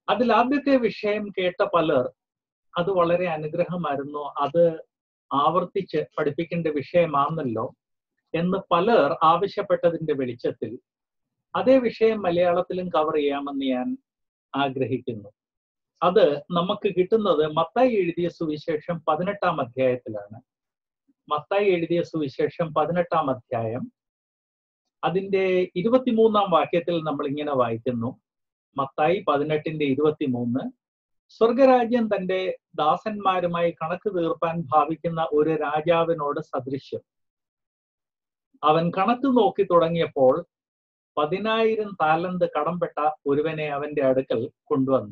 അതിൽ ആദ്യത്തെ വിഷയം കേട്ട പലർ അത് വളരെ അനുഗ്രഹമായിരുന്നു അത് ആവർത്തിച്ച് പഠിപ്പിക്കേണ്ട വിഷയമാണല്ലോ എന്ന് പലർ ആവശ്യപ്പെട്ടതിന്റെ വെളിച്ചത്തിൽ അതേ വിഷയം മലയാളത്തിലും കവർ ചെയ്യാമെന്ന് ഞാൻ ആഗ്രഹിക്കുന്നു അത് നമുക്ക് കിട്ടുന്നത് മത്തായി എഴുതിയ സുവിശേഷം പതിനെട്ടാം അധ്യായത്തിലാണ് മത്തായി എഴുതിയ സുവിശേഷം പതിനെട്ടാം അധ്യായം അതിന്റെ ഇരുപത്തിമൂന്നാം വാക്യത്തിൽ നമ്മൾ ഇങ്ങനെ വായിക്കുന്നു മത്തായി പതിനെട്ടിന്റെ ഇരുപത്തിമൂന്ന് സ്വർഗരാജ്യം തന്റെ ദാസന്മാരുമായി കണക്ക് തീർപ്പാൻ ഭാവിക്കുന്ന ഒരു രാജാവിനോട് സദൃശ്യം അവൻ കണക്ക് നോക്കി തുടങ്ങിയപ്പോൾ പതിനായിരം താലന്ത് കടംപെട്ട ഒരുവനെ അവന്റെ അടുക്കൽ കൊണ്ടുവന്നു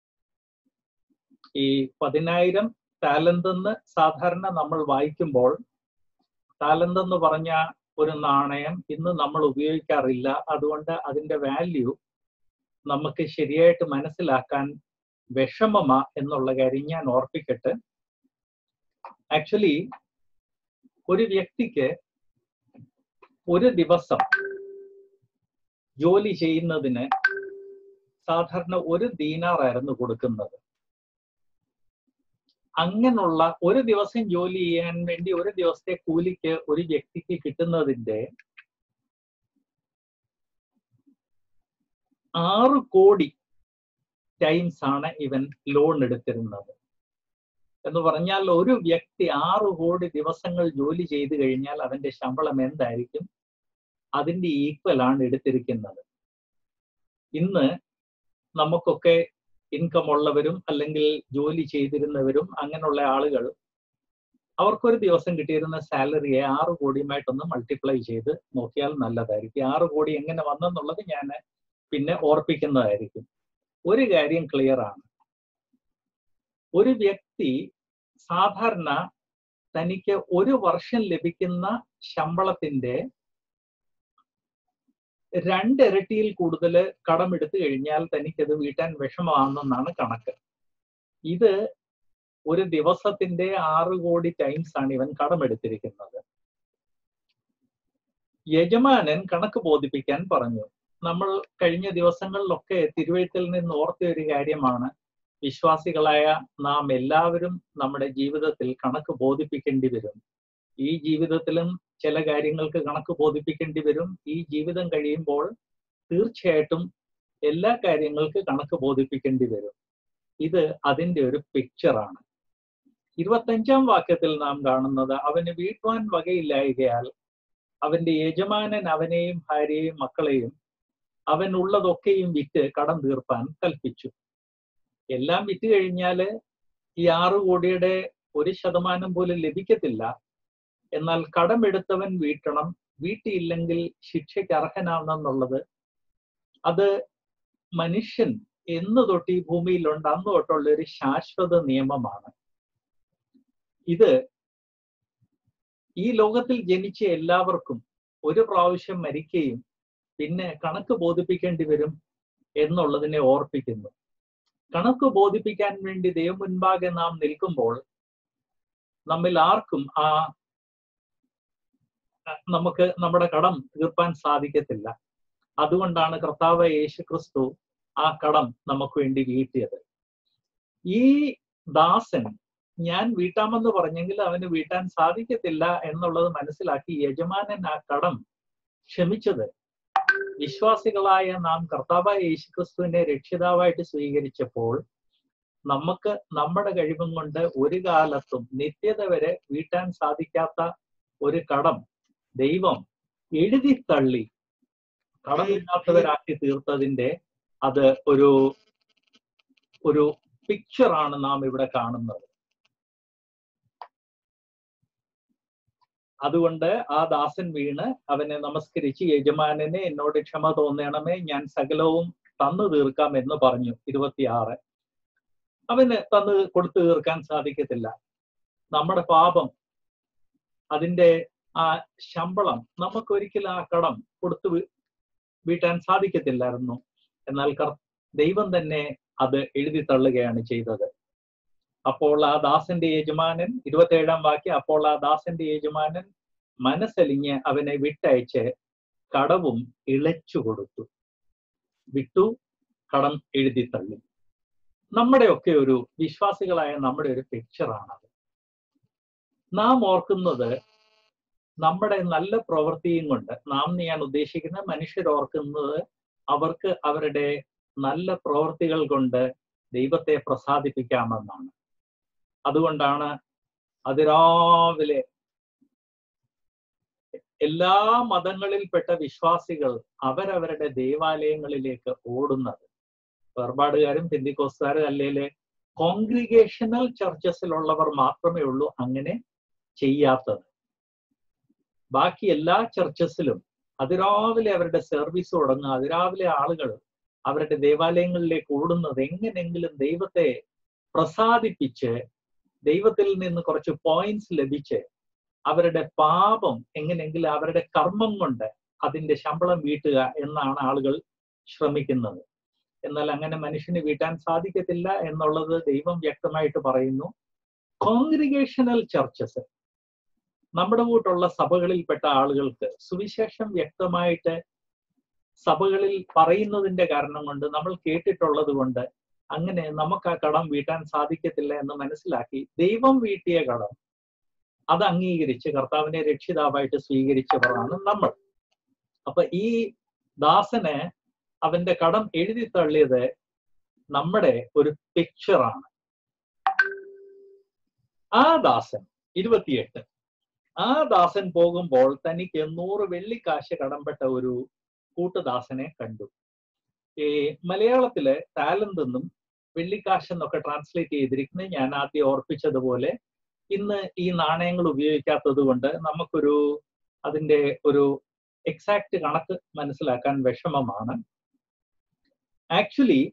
ഈ പതിനായിരം താലന്ത് എന്ന് സാധാരണ നമ്മൾ വായിക്കുമ്പോൾ താലന്ത് എന്ന് പറഞ്ഞ ഒരു നാണയം ഇന്ന് നമ്മൾ ഉപയോഗിക്കാറില്ല അതുകൊണ്ട് അതിന്റെ വാല്യൂ നമുക്ക് ശരിയായിട്ട് മനസ്സിലാക്കാൻ വിഷമമ എന്നുള്ള കാര്യം ഞാൻ ഓർപ്പിക്കട്ടെ ആക്ച്വലി ഒരു വ്യക്തിക്ക് ഒരു ദിവസം ജോലി ചെയ്യുന്നതിന് സാധാരണ ഒരു ദീനാറായിരുന്നു കൊടുക്കുന്നത് അങ്ങനുള്ള ഒരു ദിവസം ജോലി ചെയ്യാൻ വേണ്ടി ഒരു ദിവസത്തെ കൂലിക്ക് ഒരു വ്യക്തിക്ക് കിട്ടുന്നതിന്റെ ആറ് കോടി ടൈംസ് ആണ് ഇവൻ ലോൺ എടുത്തിരുന്നത് എന്ന് പറഞ്ഞാൽ ഒരു വ്യക്തി ആറ് കോടി ദിവസങ്ങൾ ജോലി ചെയ്തു കഴിഞ്ഞാൽ അവന്റെ ശമ്പളം എന്തായിരിക്കും അതിന്റെ ഈക്വൽ ആണ് എടുത്തിരിക്കുന്നത് ഇന്ന് നമുക്കൊക്കെ ഇൻകം ഉള്ളവരും അല്ലെങ്കിൽ ജോലി ചെയ്തിരുന്നവരും അങ്ങനെയുള്ള ആളുകൾ അവർക്കൊരു ദിവസം കിട്ടിയിരുന്ന സാലറിയെ ആറ് കോടിയുമായിട്ടൊന്ന് മൾട്ടിപ്ലൈ ചെയ്ത് നോക്കിയാൽ നല്ലതായിരിക്കും ആറ് കോടി എങ്ങനെ വന്നെന്നുള്ളത് ഞാൻ പിന്നെ ഓർപ്പിക്കുന്നതായിരിക്കും ഒരു കാര്യം ക്ലിയർ ആണ് ഒരു വ്യക്തി സാധാരണ തനിക്ക് ഒരു വർഷം ലഭിക്കുന്ന ശമ്പളത്തിന്റെ രണ്ടിരട്ടിയിൽ കൂടുതൽ കടമെടുത്തു കഴിഞ്ഞാൽ തനിക്കത് വീട്ടാൻ വിഷമമാണെന്നാണ് കണക്ക് ഇത് ഒരു ദിവസത്തിന്റെ ആറ് കോടി ടൈംസ് ആണ് ഇവൻ കടമെടുത്തിരിക്കുന്നത് യജമാനൻ കണക്ക് ബോധിപ്പിക്കാൻ പറഞ്ഞു നമ്മൾ കഴിഞ്ഞ ദിവസങ്ങളിലൊക്കെ തിരുവഴുത്തിൽ നിന്ന് ഓർത്ത ഒരു കാര്യമാണ് വിശ്വാസികളായ നാം എല്ലാവരും നമ്മുടെ ജീവിതത്തിൽ കണക്ക് ബോധിപ്പിക്കേണ്ടി വരും ഈ ജീവിതത്തിലും ചില കാര്യങ്ങൾക്ക് കണക്ക് ബോധിപ്പിക്കേണ്ടി വരും ഈ ജീവിതം കഴിയുമ്പോൾ തീർച്ചയായിട്ടും എല്ലാ കാര്യങ്ങൾക്ക് കണക്ക് ബോധിപ്പിക്കേണ്ടി വരും ഇത് അതിന്റെ ഒരു പിക്ചറാണ് ഇരുപത്തഞ്ചാം വാക്യത്തിൽ നാം കാണുന്നത് അവന് വീട്ടുവാൻ വകയില്ലായകയാൽ അവന്റെ യജമാനൻ അവനെയും ഭാര്യയെയും മക്കളെയും അവൻ ഉള്ളതൊക്കെയും വിറ്റ് കടം തീർപ്പാൻ കൽപ്പിച്ചു എല്ലാം വിറ്റ് കഴിഞ്ഞാല് ഈ ആറ് കോടിയുടെ ഒരു ശതമാനം പോലും ലഭിക്കത്തില്ല എന്നാൽ കടമെടുത്തവൻ വീട്ടണം വീട്ടിയില്ലെങ്കിൽ ശിക്ഷയ്ക്ക് അർഹനാണെന്നുള്ളത് അത് മനുഷ്യൻ എന്ന് തൊട്ട് ഈ ഭൂമിയിലുണ്ട് അന്ന് തൊട്ടുള്ള ഒരു ശാശ്വത നിയമമാണ് ഇത് ഈ ലോകത്തിൽ ജനിച്ച എല്ലാവർക്കും ഒരു പ്രാവശ്യം മരിക്കുകയും പിന്നെ കണക്ക് ബോധിപ്പിക്കേണ്ടി വരും എന്നുള്ളതിനെ ഓർപ്പിക്കുന്നു കണക്ക് ബോധിപ്പിക്കാൻ വേണ്ടി ദൈവം മുൻപാകെ നാം നിൽക്കുമ്പോൾ നമ്മിൽ ആർക്കും ആ നമുക്ക് നമ്മുടെ കടം തീർപ്പാൻ സാധിക്കത്തില്ല അതുകൊണ്ടാണ് കർത്താവ് യേശു ക്രിസ്തു ആ കടം നമുക്ക് വേണ്ടി വീട്ടിയത് ഈ ദാസൻ ഞാൻ വീട്ടാമെന്ന് പറഞ്ഞെങ്കിൽ അവന് വീട്ടാൻ സാധിക്കത്തില്ല എന്നുള്ളത് മനസ്സിലാക്കി യജമാനൻ ആ കടം ക്ഷമിച്ചത് വിശ്വാസികളായ നാം കർത്താവായ യേശുക്രിസ്തുവിനെ രക്ഷിതാവായിട്ട് സ്വീകരിച്ചപ്പോൾ നമുക്ക് നമ്മുടെ കഴിവും കൊണ്ട് ഒരു കാലത്തും നിത്യത വരെ വീട്ടാൻ സാധിക്കാത്ത ഒരു കടം ദൈവം എഴുതി തള്ളി കടമില്ലാത്തവരാക്കി തീർത്തതിന്റെ അത് ഒരു ഒരു പിക്ചറാണ് നാം ഇവിടെ കാണുന്നത് അതുകൊണ്ട് ആ ദാസൻ വീണ് അവനെ നമസ്കരിച്ച് യജമാനനെ എന്നോട് ക്ഷമ തോന്നണമേ ഞാൻ സകലവും തന്നു തീർക്കാം എന്ന് പറഞ്ഞു ഇരുപത്തിയാറ് അവന് തന്നു കൊടുത്തു തീർക്കാൻ സാധിക്കത്തില്ല നമ്മുടെ പാപം അതിന്റെ ആ ശമ്പളം നമുക്കൊരിക്കലും ആ കടം കൊടുത്തു വീട്ടാൻ സാധിക്കത്തില്ലായിരുന്നു എന്നാൽ കർ ദൈവം തന്നെ അത് എഴുതി തള്ളുകയാണ് ചെയ്തത് അപ്പോൾ ആ ദാസന്റെ യജമാനൻ ഇരുപത്തേഴാം വാക്യം അപ്പോൾ ആ ദാസന്റെ യജമാനൻ മനസ്സലിഞ്ഞ് അവനെ വിട്ടയച്ച് കടവും ഇളച്ചു കൊടുത്തു വിട്ടു കടം എഴുതി തള്ളി നമ്മുടെയൊക്കെ ഒരു വിശ്വാസികളായ നമ്മുടെ ഒരു പിക്ചറാണത് നാം ഓർക്കുന്നത് നമ്മുടെ നല്ല പ്രവൃത്തിയും കൊണ്ട് നാം ഞാൻ ഉദ്ദേശിക്കുന്ന മനുഷ്യർ ഓർക്കുന്നത് അവർക്ക് അവരുടെ നല്ല പ്രവൃത്തികൾ കൊണ്ട് ദൈവത്തെ പ്രസാദിപ്പിക്കാമെന്നാണ് അതുകൊണ്ടാണ് അതിരാവിലെ എല്ലാ മതങ്ങളിൽപ്പെട്ട വിശ്വാസികൾ അവരവരുടെ ദേവാലയങ്ങളിലേക്ക് ഓടുന്നത് വേർപാടുകാരും പെന്തിക്കോസ്തുകാരും അല്ലെങ്കിൽ കോൺഗ്രിഗേഷണൽ ചർച്ചസിലുള്ളവർ മാത്രമേ ഉള്ളൂ അങ്ങനെ ചെയ്യാത്തത് ബാക്കി എല്ലാ ചർച്ചസിലും അതിരാവിലെ അവരുടെ സർവീസ് തുടങ്ങുക അതിരാവിലെ ആളുകൾ അവരുടെ ദേവാലയങ്ങളിലേക്ക് ഓടുന്നത് എങ്ങനെങ്കിലും ദൈവത്തെ പ്രസാദിപ്പിച്ച് ദൈവത്തിൽ നിന്ന് കുറച്ച് പോയിന്റ്സ് ലഭിച്ച് അവരുടെ പാപം എങ്ങനെയെങ്കിലും അവരുടെ കർമ്മം കൊണ്ട് അതിന്റെ ശമ്പളം വീട്ടുക എന്നാണ് ആളുകൾ ശ്രമിക്കുന്നത് എന്നാൽ അങ്ങനെ മനുഷ്യന് വീട്ടാൻ സാധിക്കത്തില്ല എന്നുള്ളത് ദൈവം വ്യക്തമായിട്ട് പറയുന്നു കോൺഗ്രിഗേഷണൽ ചർച്ചസ് നമ്മുടെ കൂട്ടുള്ള സഭകളിൽപ്പെട്ട ആളുകൾക്ക് സുവിശേഷം വ്യക്തമായിട്ട് സഭകളിൽ പറയുന്നതിന്റെ കാരണം കൊണ്ട് നമ്മൾ കേട്ടിട്ടുള്ളത് കൊണ്ട് അങ്ങനെ നമുക്ക് ആ കടം വീട്ടാൻ സാധിക്കത്തില്ല എന്ന് മനസ്സിലാക്കി ദൈവം വീട്ടിയ കടം അത് അംഗീകരിച്ച് കർത്താവിനെ രക്ഷിതാവായിട്ട് സ്വീകരിച്ചവരാണ് നമ്മൾ അപ്പൊ ഈ ദാസന് അവന്റെ കടം എഴുതി തള്ളിയത് നമ്മുടെ ഒരു പിക്ചറാണ് ആ ദാസൻ ഇരുപത്തിയെട്ട് ആ ദാസൻ പോകുമ്പോൾ തനിക്ക് നൂറ് വെള്ളിക്കാശ് കടംപെട്ട ഒരു കൂട്ടുദാസനെ കണ്ടു ഈ മലയാളത്തില് ടാലന്റ് എന്നും വെള്ളിക്കാശ് എന്നൊക്കെ ട്രാൻസ്ലേറ്റ് ചെയ്തിരിക്കുന്നത് ഞാൻ ആദ്യം ഓർപ്പിച്ചതുപോലെ ഇന്ന് ഈ നാണയങ്ങൾ ഉപയോഗിക്കാത്തത് കൊണ്ട് നമുക്കൊരു അതിന്റെ ഒരു എക്സാക്ട് കണക്ക് മനസ്സിലാക്കാൻ വിഷമമാണ് ആക്ച്വലി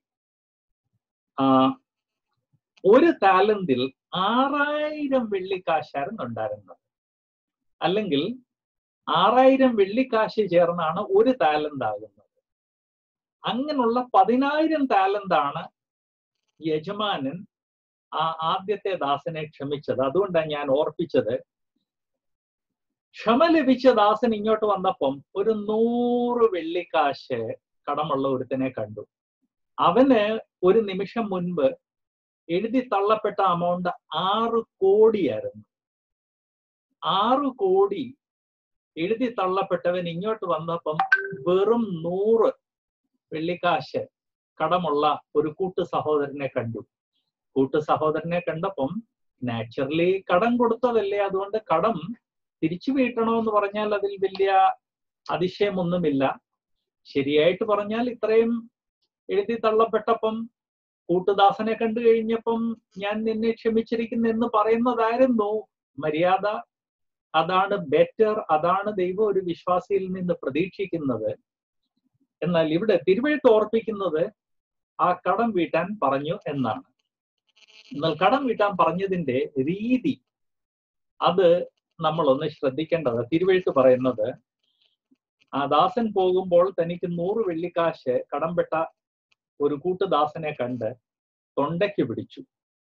ഒരു താലന്തിൽ ആറായിരം വെള്ളിക്കാശായിരുന്നു ഉണ്ടായിരുന്നത് അല്ലെങ്കിൽ ആറായിരം വെള്ളിക്കാശ് ചേർന്നാണ് ഒരു താലന്റ് ആകുന്നത് അങ്ങനെയുള്ള പതിനായിരം താലന്താണ് യജമാനൻ ആ ആദ്യത്തെ ദാസനെ ക്ഷമിച്ചത് അതുകൊണ്ടാണ് ഞാൻ ഓർപ്പിച്ചത് ക്ഷമ ലഭിച്ച ദാസൻ ഇങ്ങോട്ട് വന്നപ്പം ഒരു നൂറ് വെള്ളിക്കാശ് കടമുള്ള ഒരുത്തനെ കണ്ടു അവന് ഒരു നിമിഷം മുൻപ് എഴുതി തള്ളപ്പെട്ട അമൗണ്ട് ആറ് കോടിയായിരുന്നു ആറ് കോടി എഴുതി തള്ളപ്പെട്ടവൻ ഇങ്ങോട്ട് വന്നപ്പം വെറും നൂറ് വെള്ളിക്കാശ് കടമുള്ള ഒരു കൂട്ടു സഹോദരനെ കണ്ടു കൂട്ടു സഹോദരനെ കണ്ടപ്പം നാച്ചുറലി കടം കൊടുത്തതല്ലേ അതുകൊണ്ട് കടം തിരിച്ചു വീട്ടണമെന്ന് പറഞ്ഞാൽ അതിൽ വലിയ അതിശയമൊന്നുമില്ല ശരിയായിട്ട് പറഞ്ഞാൽ ഇത്രയും എഴുതി തള്ളപ്പെട്ടപ്പം കൂട്ടുദാസനെ കണ്ടു കഴിഞ്ഞപ്പം ഞാൻ നിന്നെ ക്ഷമിച്ചിരിക്കുന്നു എന്ന് പറയുന്നതായിരുന്നു മര്യാദ അതാണ് ബെറ്റർ അതാണ് ദൈവം ഒരു വിശ്വാസിയിൽ നിന്ന് പ്രതീക്ഷിക്കുന്നത് എന്നാൽ ഇവിടെ തിരുവഴുത്ത് ഓർപ്പിക്കുന്നത് ആ കടം വീട്ടാൻ പറഞ്ഞു എന്നാണ് എന്നാൽ കടം വീട്ടാൻ പറഞ്ഞതിന്റെ രീതി അത് നമ്മൾ ഒന്ന് ശ്രദ്ധിക്കേണ്ടത് തിരുവഴുത്ത് പറയുന്നത് ആ ദാസൻ പോകുമ്പോൾ തനിക്ക് നൂറ് വെള്ളിക്കാശ് കടംപെട്ട ഒരു കൂട്ടുദാസനെ കണ്ട് തൊണ്ടയ്ക്ക് പിടിച്ചു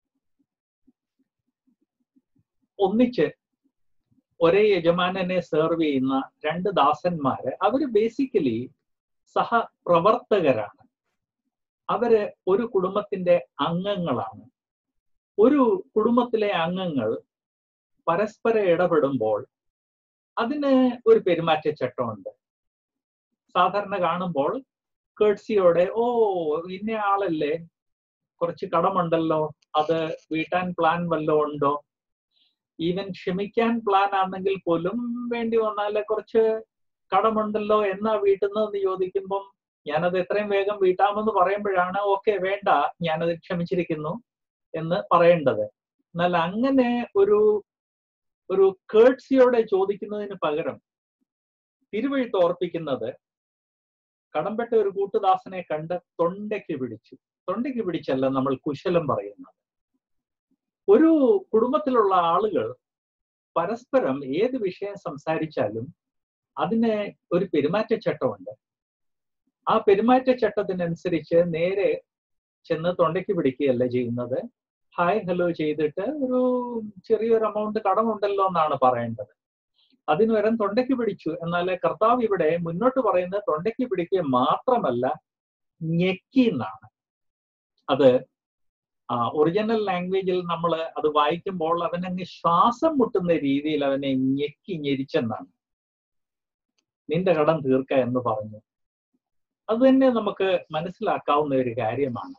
ഒന്നിച്ച് ഒരേ യജമാനനെ സെർവ് ചെയ്യുന്ന രണ്ട് ദാസന്മാര് അവര് ബേസിക്കലി സഹപ്രവർത്തകരാണ് അവര് ഒരു കുടുംബത്തിന്റെ അംഗങ്ങളാണ് ഒരു കുടുംബത്തിലെ അംഗങ്ങൾ പരസ്പരം ഇടപെടുമ്പോൾ അതിന് ഒരു പെരുമാറ്റച്ചട്ടമുണ്ട് സാധാരണ കാണുമ്പോൾ കേഴ്സിയോടെ ഓ ഇന്ന ആളല്ലേ കുറച്ച് കടമുണ്ടല്ലോ അത് വീട്ടാൻ പ്ലാൻ വല്ലതും ഉണ്ടോ ഈവൻ ക്ഷമിക്കാൻ പ്ലാൻ ആണെങ്കിൽ പോലും വേണ്ടി വന്നാൽ കുറച്ച് കടമുണ്ടല്ലോ എന്നാ വീട്ടുന്നതെന്ന് ചോദിക്കുമ്പം ഞാനത് എത്രയും വേഗം വീട്ടാമെന്ന് പറയുമ്പോഴാണ് ഓക്കെ വേണ്ട ഞാനത് ക്ഷമിച്ചിരിക്കുന്നു എന്ന് പറയേണ്ടത് എന്നാൽ അങ്ങനെ ഒരു ഒരു കേഴ്സിയോടെ ചോദിക്കുന്നതിന് പകരം തിരുവഴുത്ത് ഓർപ്പിക്കുന്നത് കടമ്പെട്ട ഒരു കൂട്ടുദാസനെ കണ്ട് തൊണ്ടയ്ക്ക് പിടിച്ചു തൊണ്ടയ്ക്ക് പിടിച്ചല്ല നമ്മൾ കുശലം പറയുന്നത് ഒരു കുടുംബത്തിലുള്ള ആളുകൾ പരസ്പരം ഏത് വിഷയം സംസാരിച്ചാലും അതിന് ഒരു പെരുമാറ്റച്ചട്ടമുണ്ട് ആ പെരുമാറ്റച്ചട്ടത്തിനനുസരിച്ച് നേരെ ചെന്ന് തൊണ്ടയ്ക്ക് പിടിക്കുകയല്ല ചെയ്യുന്നത് ഹായ് ഹലോ ചെയ്തിട്ട് ഒരു ചെറിയൊരു എമൗണ്ട് കടമുണ്ടല്ലോ എന്നാണ് പറയേണ്ടത് അതിന് വരം തൊണ്ടയ്ക്ക് പിടിച്ചു എന്നാൽ കർത്താവ് ഇവിടെ മുന്നോട്ട് പറയുന്നത് തൊണ്ടയ്ക്ക് പിടിക്കുക മാത്രമല്ല ഞെക്കി എന്നാണ് അത് ഒറിജിനൽ ലാംഗ്വേജിൽ നമ്മൾ അത് വായിക്കുമ്പോൾ അവനങ്ങ് ശ്വാസം മുട്ടുന്ന രീതിയിൽ അവനെ ഞെക്കി ഞെരിച്ചെന്നാണ് നിന്റെ കടം തീർക്ക എന്ന് പറഞ്ഞു അത് തന്നെ നമുക്ക് മനസ്സിലാക്കാവുന്ന ഒരു കാര്യമാണ്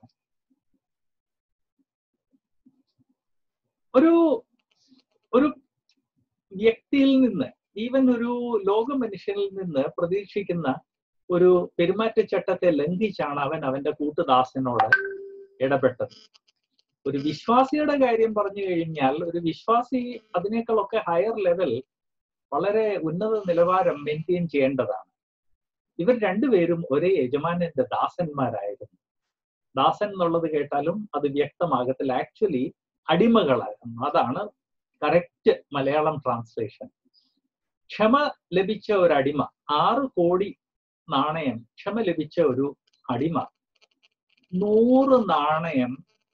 ഒരു ഒരു വ്യക്തിയിൽ നിന്ന് ഈവൻ ഒരു ലോക മനുഷ്യനിൽ നിന്ന് പ്രതീക്ഷിക്കുന്ന ഒരു പെരുമാറ്റച്ചട്ടത്തെ ലംഘിച്ചാണ് അവൻ അവന്റെ കൂട്ടുദാസനോട് ഇടപെട്ടത് ഒരു വിശ്വാസിയുടെ കാര്യം പറഞ്ഞു കഴിഞ്ഞാൽ ഒരു വിശ്വാസി അതിനേക്കാളൊക്കെ ഹയർ ലെവൽ വളരെ ഉന്നത നിലവാരം മെയിൻറ്റെയിൻ ചെയ്യേണ്ടതാണ് ഇവർ രണ്ടുപേരും ഒരേ യജമാനന്റെ ദാസന്മാരായിരുന്നു ദാസൻ എന്നുള്ളത് കേട്ടാലും അത് വ്യക്തമാകത്തില്ല ആക്ച്വലി അടിമകളായിരുന്നു അതാണ് കറക്റ്റ് മലയാളം ട്രാൻസ്ലേഷൻ ക്ഷമ ലഭിച്ച ഒരു അടിമ ആറ് കോടി നാണയം ക്ഷമ ലഭിച്ച ഒരു അടിമ നൂറ് നാണയം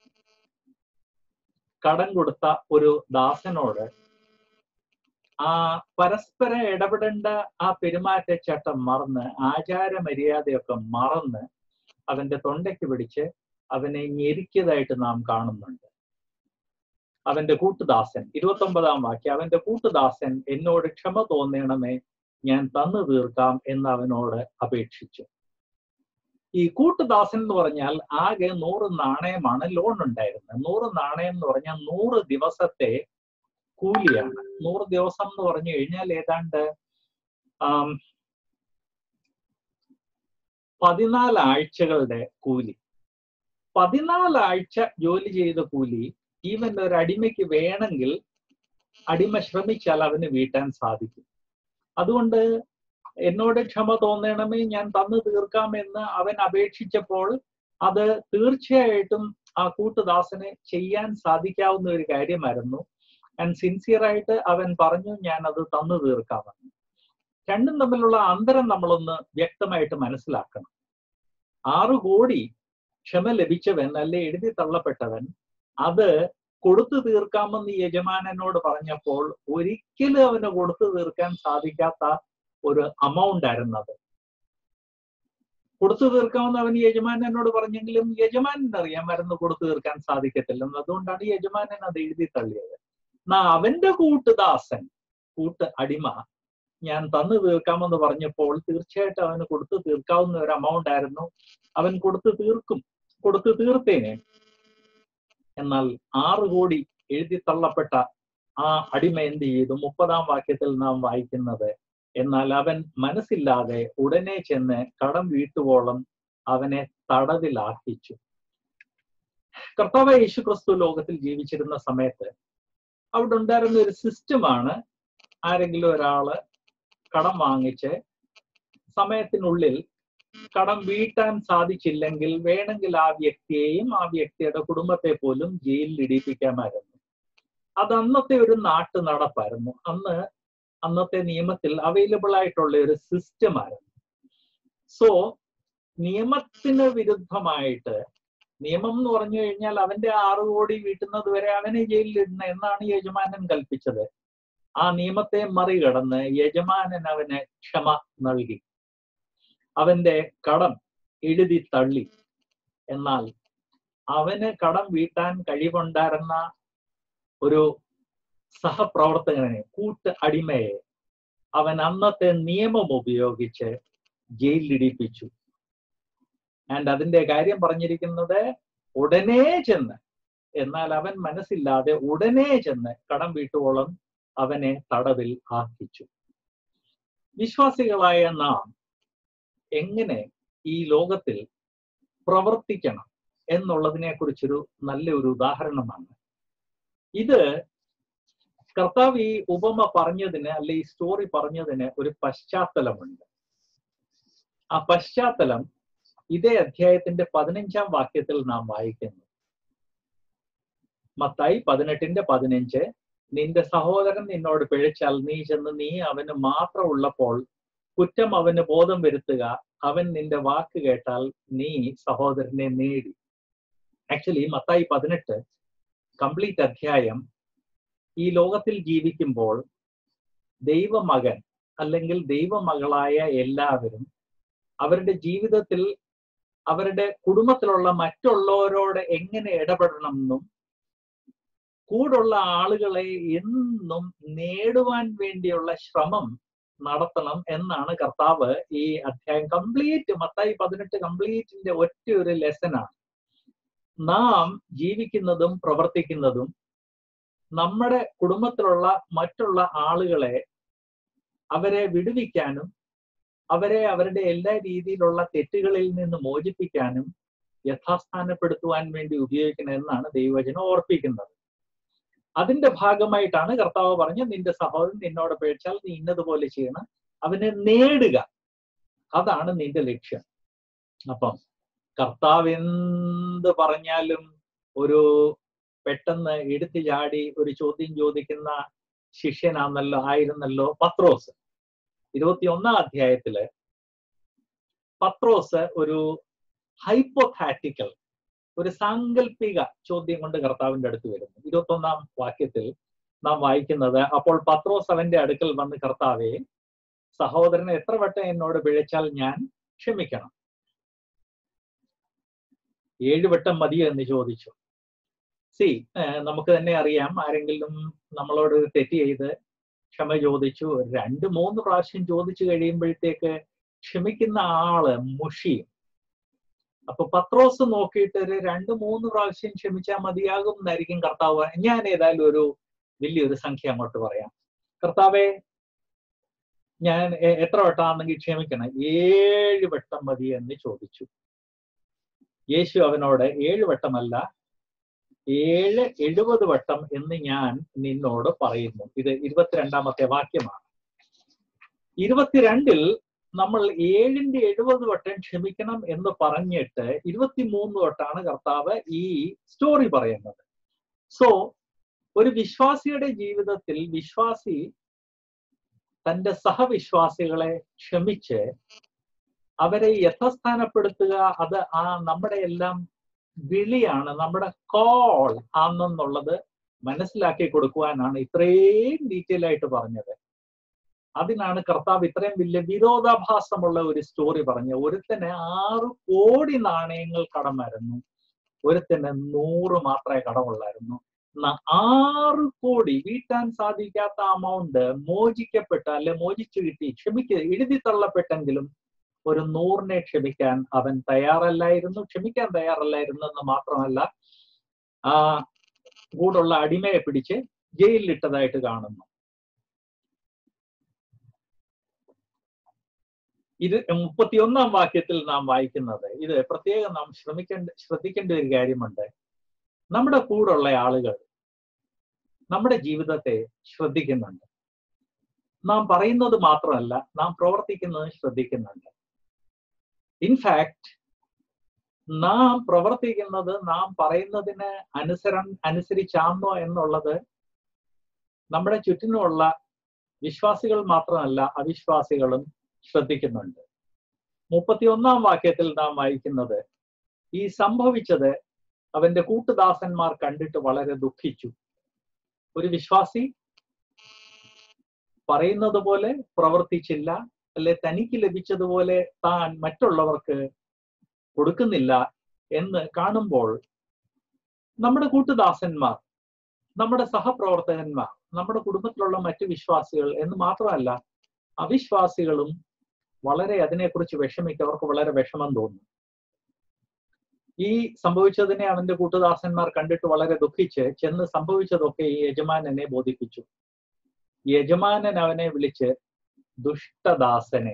കടം കൊടുത്ത ഒരു ദാസനോട് ആ പരസ്പരം ഇടപെടേണ്ട ആ പെരുമാറ്റച്ചട്ടം മറന്ന് ആചാര മര്യാദയൊക്കെ മറന്ന് അവന്റെ തൊണ്ടയ്ക്ക് പിടിച്ച് അവനെ ഞെരിക്കിയതായിട്ട് നാം കാണുന്നുണ്ട് അവന്റെ കൂട്ടുദാസൻ ഇരുപത്തി ഒമ്പതാം വാക്യം അവന്റെ കൂട്ടുദാസൻ എന്നോട് ക്ഷമ തോന്നണമേ ഞാൻ തന്നു തീർക്കാം എന്ന് അവനോട് അപേക്ഷിച്ചു ഈ കൂട്ടുദാസൻ എന്ന് പറഞ്ഞാൽ ആകെ നൂറ് നാണയമാണ് ലോൺ ഉണ്ടായിരുന്നത് നൂറ് നാണയം എന്ന് പറഞ്ഞാൽ നൂറ് ദിവസത്തെ കൂലിയാണ് നൂറ് ദിവസം എന്ന് പറഞ്ഞു കഴിഞ്ഞാൽ ഏതാണ്ട് പതിനാല് ആഴ്ചകളുടെ കൂലി പതിനാല് ആഴ്ച ജോലി ചെയ്ത കൂലി ഈവൻ ഒരു അടിമയ്ക്ക് വേണമെങ്കിൽ അടിമ ശ്രമിച്ചാൽ അവന് വീട്ടാൻ സാധിക്കും അതുകൊണ്ട് എന്നോട് ക്ഷമ തോന്നണമേ ഞാൻ തന്നു തീർക്കാമെന്ന് അവൻ അപേക്ഷിച്ചപ്പോൾ അത് തീർച്ചയായിട്ടും ആ കൂട്ടുദാസന് ചെയ്യാൻ സാധിക്കാവുന്ന ഒരു കാര്യമായിരുന്നു ആൻഡ് സിൻസിയർ ആയിട്ട് അവൻ പറഞ്ഞു ഞാൻ അത് തന്നു തീർക്കാമെന്ന് രണ്ടും തമ്മിലുള്ള അന്തരം നമ്മളൊന്ന് വ്യക്തമായിട്ട് മനസ്സിലാക്കണം ആറു കോടി ക്ഷമ ലഭിച്ചവൻ അല്ലെ എഴുതി തള്ളപ്പെട്ടവൻ അത് കൊടുത്തു തീർക്കാമെന്ന് യജമാനനോട് പറഞ്ഞപ്പോൾ ഒരിക്കലും അവന് കൊടുത്തു തീർക്കാൻ സാധിക്കാത്ത ഒരു amount ആയിരുന്നു അത് കൊടുത്തു തീർക്കാമെന്ന് അവൻ യജമാനനോട് പറഞ്ഞെങ്കിലും യജമാനൻ അറിയാൻ മരുന്ന് കൊടുത്തു തീർക്കാൻ സാധിക്കത്തില്ലെന്ന് അതുകൊണ്ടാണ് യജമാനൻ അത് എഴുതി തള്ളിയത് എന്നാ അവന്റെ കൂട്ടുദാസൻ കൂട്ട് അടിമ ഞാൻ തന്നു തീർക്കാമെന്ന് പറഞ്ഞപ്പോൾ തീർച്ചയായിട്ടും അവന് കൊടുത്തു തീർക്കാവുന്ന ഒരു amount ആയിരുന്നു അവൻ കൊടുത്തു തീർക്കും കൊടുത്തു തീർത്തേനെ എന്നാൽ ആറ് കോടി എഴുതി തള്ളപ്പെട്ട ആ അടിമ എന്ത് ചെയ്തു മുപ്പതാം വാക്യത്തിൽ നാം വായിക്കുന്നത് എന്നാൽ അവൻ മനസ്സില്ലാതെ ഉടനെ ചെന്ന് കടം വീട്ടുവോളം അവനെ തടവിലാക്കിച്ചു കർത്താവ് യേശുക്രിസ്തു ലോകത്തിൽ ജീവിച്ചിരുന്ന സമയത്ത് അവിടെ ഉണ്ടായിരുന്ന ഒരു സിസ്റ്റമാണ് ആരെങ്കിലും ഒരാള് കടം വാങ്ങിച്ച് സമയത്തിനുള്ളിൽ കടം വീട്ടാൻ സാധിച്ചില്ലെങ്കിൽ വേണമെങ്കിൽ ആ വ്യക്തിയെയും ആ വ്യക്തിയുടെ കുടുംബത്തെ പോലും ജയിലിൽ ഇടിപ്പിക്കാമായിരുന്നു അത് അന്നത്തെ ഒരു നാട്ടു നടപ്പായിരുന്നു അന്ന് അന്നത്തെ നിയമത്തിൽ അവൈലബിൾ ആയിട്ടുള്ള ഒരു സിസ്റ്റം ആയിരുന്നു സോ നിയമത്തിന് വിരുദ്ധമായിട്ട് നിയമം എന്ന് പറഞ്ഞു കഴിഞ്ഞാൽ അവന്റെ ആറ് കോടി വീട്ടുന്നത് വരെ അവനെ ജയിലിൽ ഇടുന്ന എന്നാണ് യജമാനൻ കൽപ്പിച്ചത് ആ നിയമത്തെ മറികടന്ന് യജമാനൻ അവന് ക്ഷമ നൽകി അവന്റെ കടം എഴുതി തള്ളി എന്നാൽ അവന് കടം വീട്ടാൻ കഴിവുണ്ടായിരുന്ന ഒരു സഹപ്രവർത്തകനെ കൂട്ട് അടിമയെ അവൻ അന്നത്തെ നിയമം ഉപയോഗിച്ച് ജയിലിലിടിപ്പിച്ചു ആൻഡ് അതിന്റെ കാര്യം പറഞ്ഞിരിക്കുന്നത് ഉടനെ ചെന്ന് എന്നാൽ അവൻ മനസ്സില്ലാതെ ഉടനെ ചെന്ന് കടം വീട്ടുവോളം അവനെ തടവിൽ ആക്കിച്ചു വിശ്വാസികളായ നാം എങ്ങനെ ഈ ലോകത്തിൽ പ്രവർത്തിക്കണം എന്നുള്ളതിനെ കുറിച്ചൊരു നല്ല ഒരു ഉദാഹരണമാണ് ഇത് കർത്താവ് ഈ ഉപമ പറഞ്ഞതിന് അല്ലെ ഈ സ്റ്റോറി പറഞ്ഞതിന് ഒരു പശ്ചാത്തലമുണ്ട് ആ പശ്ചാത്തലം ഇതേ അധ്യായത്തിന്റെ പതിനഞ്ചാം വാക്യത്തിൽ നാം വായിക്കുന്നു മത്തായി പതിനെട്ടിന്റെ പതിനഞ്ച് നിന്റെ സഹോദരൻ നിന്നോട് പിഴച്ചാൽ നീ ചെന്ന് നീ അവന് മാത്രം ഉള്ളപ്പോൾ കുറ്റം അവന് ബോധം വരുത്തുക അവൻ നിന്റെ വാക്ക് കേട്ടാൽ നീ സഹോദരനെ നേടി ആക്ച്വലി മത്തായി പതിനെട്ട് കംപ്ലീറ്റ് അധ്യായം ഈ ലോകത്തിൽ ജീവിക്കുമ്പോൾ ദൈവമകൻ അല്ലെങ്കിൽ ദൈവമകളായ എല്ലാവരും അവരുടെ ജീവിതത്തിൽ അവരുടെ കുടുംബത്തിലുള്ള മറ്റുള്ളവരോട് എങ്ങനെ ഇടപെടണം എന്നും കൂടുള്ള ആളുകളെ എന്നും നേടുവാൻ വേണ്ടിയുള്ള ശ്രമം നടത്തണം എന്നാണ് കർത്താവ് ഈ അധ്യായം കംപ്ലീറ്റ് മത്തായി പതിനെട്ട് കംപ്ലീറ്റിന്റെ ഒറ്റ ഒരു ലെസനാണ് നാം ജീവിക്കുന്നതും പ്രവർത്തിക്കുന്നതും നമ്മുടെ കുടുംബത്തിലുള്ള മറ്റുള്ള ആളുകളെ അവരെ വിടുവിക്കാനും അവരെ അവരുടെ എല്ലാ രീതിയിലുള്ള തെറ്റുകളിൽ നിന്ന് മോചിപ്പിക്കാനും യഥാസ്ഥാനപ്പെടുത്തുവാൻ വേണ്ടി ഉപയോഗിക്കണം എന്നാണ് ദൈവവചനം ഓർപ്പിക്കുന്നത് അതിന്റെ ഭാഗമായിട്ടാണ് കർത്താവ് പറഞ്ഞ് നിന്റെ സഹോദരൻ നിന്നോട് പേടിച്ചാൽ നീ ഇന്നതുപോലെ ചെയ്യണം അവനെ നേടുക അതാണ് നിന്റെ ലക്ഷ്യം അപ്പം കർത്താവ് എന്ത് പറഞ്ഞാലും ഒരു പെട്ടെന്ന് എടുത്തു ചാടി ഒരു ചോദ്യം ചോദിക്കുന്ന ശിഷ്യനാന്നല്ലോ ആയിരുന്നല്ലോ പത്രോസ് ഇരുപത്തി ഒന്നാം അധ്യായത്തില് പത്രോസ് ഒരു ഹൈപ്പോഥാറ്റിക്കൽ ഒരു സാങ്കല്പിക ചോദ്യം കൊണ്ട് കർത്താവിന്റെ അടുത്ത് വരുന്നു ഇരുപത്തി ഒന്നാം വാക്യത്തിൽ നാം വായിക്കുന്നത് അപ്പോൾ പത്രോസ് അവന്റെ അടുക്കൽ വന്ന് കർത്താവെ സഹോദരൻ എത്ര വട്ടം എന്നോട് പിഴച്ചാൽ ഞാൻ ക്ഷമിക്കണം ഏഴ് വട്ടം മതിയോ എന്ന് ചോദിച്ചു സി നമുക്ക് തന്നെ അറിയാം ആരെങ്കിലും നമ്മളോട് തെറ്റ് ചെയ്ത് ക്ഷമ ചോദിച്ചു രണ്ട് മൂന്ന് പ്രാവശ്യം ചോദിച്ചു കഴിയുമ്പോഴത്തേക്ക് ക്ഷമിക്കുന്ന ആള് മുഷിയും അപ്പൊ പത്രോസ് നോക്കിയിട്ട് ഒരു രണ്ട് മൂന്ന് പ്രാവശ്യം ക്ഷമിച്ചാൽ മതിയാകും എന്നായിരിക്കും കർത്താവ് ഞാൻ ഏതായാലും ഒരു വലിയൊരു സംഖ്യ അങ്ങോട്ട് പറയാം കർത്താവെ ഞാൻ എത്ര വട്ടമാണെങ്കിൽ ക്ഷമിക്കണം ഏഴ് വട്ടം മതി എന്ന് ചോദിച്ചു യേശു അവനോട് ഏഴ് വട്ടമല്ല ഏഴ് എഴുപത് വട്ടം എന്ന് ഞാൻ നിന്നോട് പറയുന്നു ഇത് ഇരുപത്തിരണ്ടാമത്തെ വാക്യമാണ് ഇരുപത്തിരണ്ടിൽ നമ്മൾ ഏഴിന്റെ എഴുപത് വട്ടം ക്ഷമിക്കണം എന്ന് പറഞ്ഞിട്ട് ഇരുപത്തിമൂന്ന് വട്ടാണ് കർത്താവ് ഈ സ്റ്റോറി പറയുന്നത് സോ ഒരു വിശ്വാസിയുടെ ജീവിതത്തിൽ വിശ്വാസി തന്റെ സഹവിശ്വാസികളെ ക്ഷമിച്ച് അവരെ യഥസ്ഥാനപ്പെടുത്തുക അത് ആ നമ്മുടെ എല്ലാം വിളിയാണ് നമ്മുടെ കോൾ ആണെന്നുള്ളത് മനസ്സിലാക്കി കൊടുക്കുവാനാണ് ഇത്രയും ഡീറ്റെയിൽ ആയിട്ട് പറഞ്ഞത് അതിനാണ് കർത്താവ് ഇത്രയും വലിയ വിരോധാഭാസമുള്ള ഒരു സ്റ്റോറി പറഞ്ഞത് ഒരുത്തന് ആറ് കോടി നാണയങ്ങൾ കടമായിരുന്നു ഒരുത്തന് നൂറ് മാത്രമേ കടമുള്ളായിരുന്നു ആറ് കോടി വീട്ടാൻ സാധിക്കാത്ത അമൗണ്ട് മോചിക്കപ്പെട്ട അല്ലെ മോചിച്ചു കിട്ടി ക്ഷമിക്ക എഴുതി തള്ളപ്പെട്ടെങ്കിലും ഒരു നൂറിനെ ക്ഷമിക്കാൻ അവൻ തയ്യാറല്ലായിരുന്നു ക്ഷമിക്കാൻ തയ്യാറല്ലായിരുന്നു എന്ന് മാത്രമല്ല ആ കൂടുള്ള അടിമയെ പിടിച്ച് ജയിലിലിട്ടതായിട്ട് കാണുന്നു ഇത് മുപ്പത്തിയൊന്നാം വാക്യത്തിൽ നാം വായിക്കുന്നത് ഇത് പ്രത്യേകം നാം ശ്രമിക്കേണ്ട ശ്രദ്ധിക്കേണ്ട ഒരു കാര്യമുണ്ട് നമ്മുടെ കൂടുള്ള ആളുകൾ നമ്മുടെ ജീവിതത്തെ ശ്രദ്ധിക്കുന്നുണ്ട് നാം പറയുന്നത് മാത്രമല്ല നാം പ്രവർത്തിക്കുന്നത് ശ്രദ്ധിക്കുന്നുണ്ട് ഇൻഫാക്ട് നാം പ്രവർത്തിക്കുന്നത് നാം പറയുന്നതിന് അനുസരം അനുസരിച്ചാണോ എന്നുള്ളത് നമ്മുടെ ചുറ്റിനുമുള്ള വിശ്വാസികൾ മാത്രമല്ല അവിശ്വാസികളും ശ്രദ്ധിക്കുന്നുണ്ട് മുപ്പത്തിയൊന്നാം വാക്യത്തിൽ നാം വായിക്കുന്നത് ഈ സംഭവിച്ചത് അവന്റെ കൂട്ടുദാസന്മാർ കണ്ടിട്ട് വളരെ ദുഃഖിച്ചു ഒരു വിശ്വാസി പറയുന്നത് പോലെ പ്രവർത്തിച്ചില്ല അല്ലെ തനിക്ക് ലഭിച്ചതുപോലെ താൻ മറ്റുള്ളവർക്ക് കൊടുക്കുന്നില്ല എന്ന് കാണുമ്പോൾ നമ്മുടെ കൂട്ടുദാസന്മാർ നമ്മുടെ സഹപ്രവർത്തകന്മാർ നമ്മുടെ കുടുംബത്തിലുള്ള മറ്റു വിശ്വാസികൾ എന്ന് മാത്രമല്ല അവിശ്വാസികളും വളരെ അതിനെക്കുറിച്ച് വിഷമിക്കും അവർക്ക് വളരെ വിഷമം തോന്നും ഈ സംഭവിച്ചതിനെ അവന്റെ കൂട്ടുദാസന്മാർ കണ്ടിട്ട് വളരെ ദുഃഖിച്ച് ചെന്ന് സംഭവിച്ചതൊക്കെ ഈ യജമാനനെ ബോധിപ്പിച്ചു യജമാനൻ അവനെ വിളിച്ച് ദുഷ്ടദാസനെ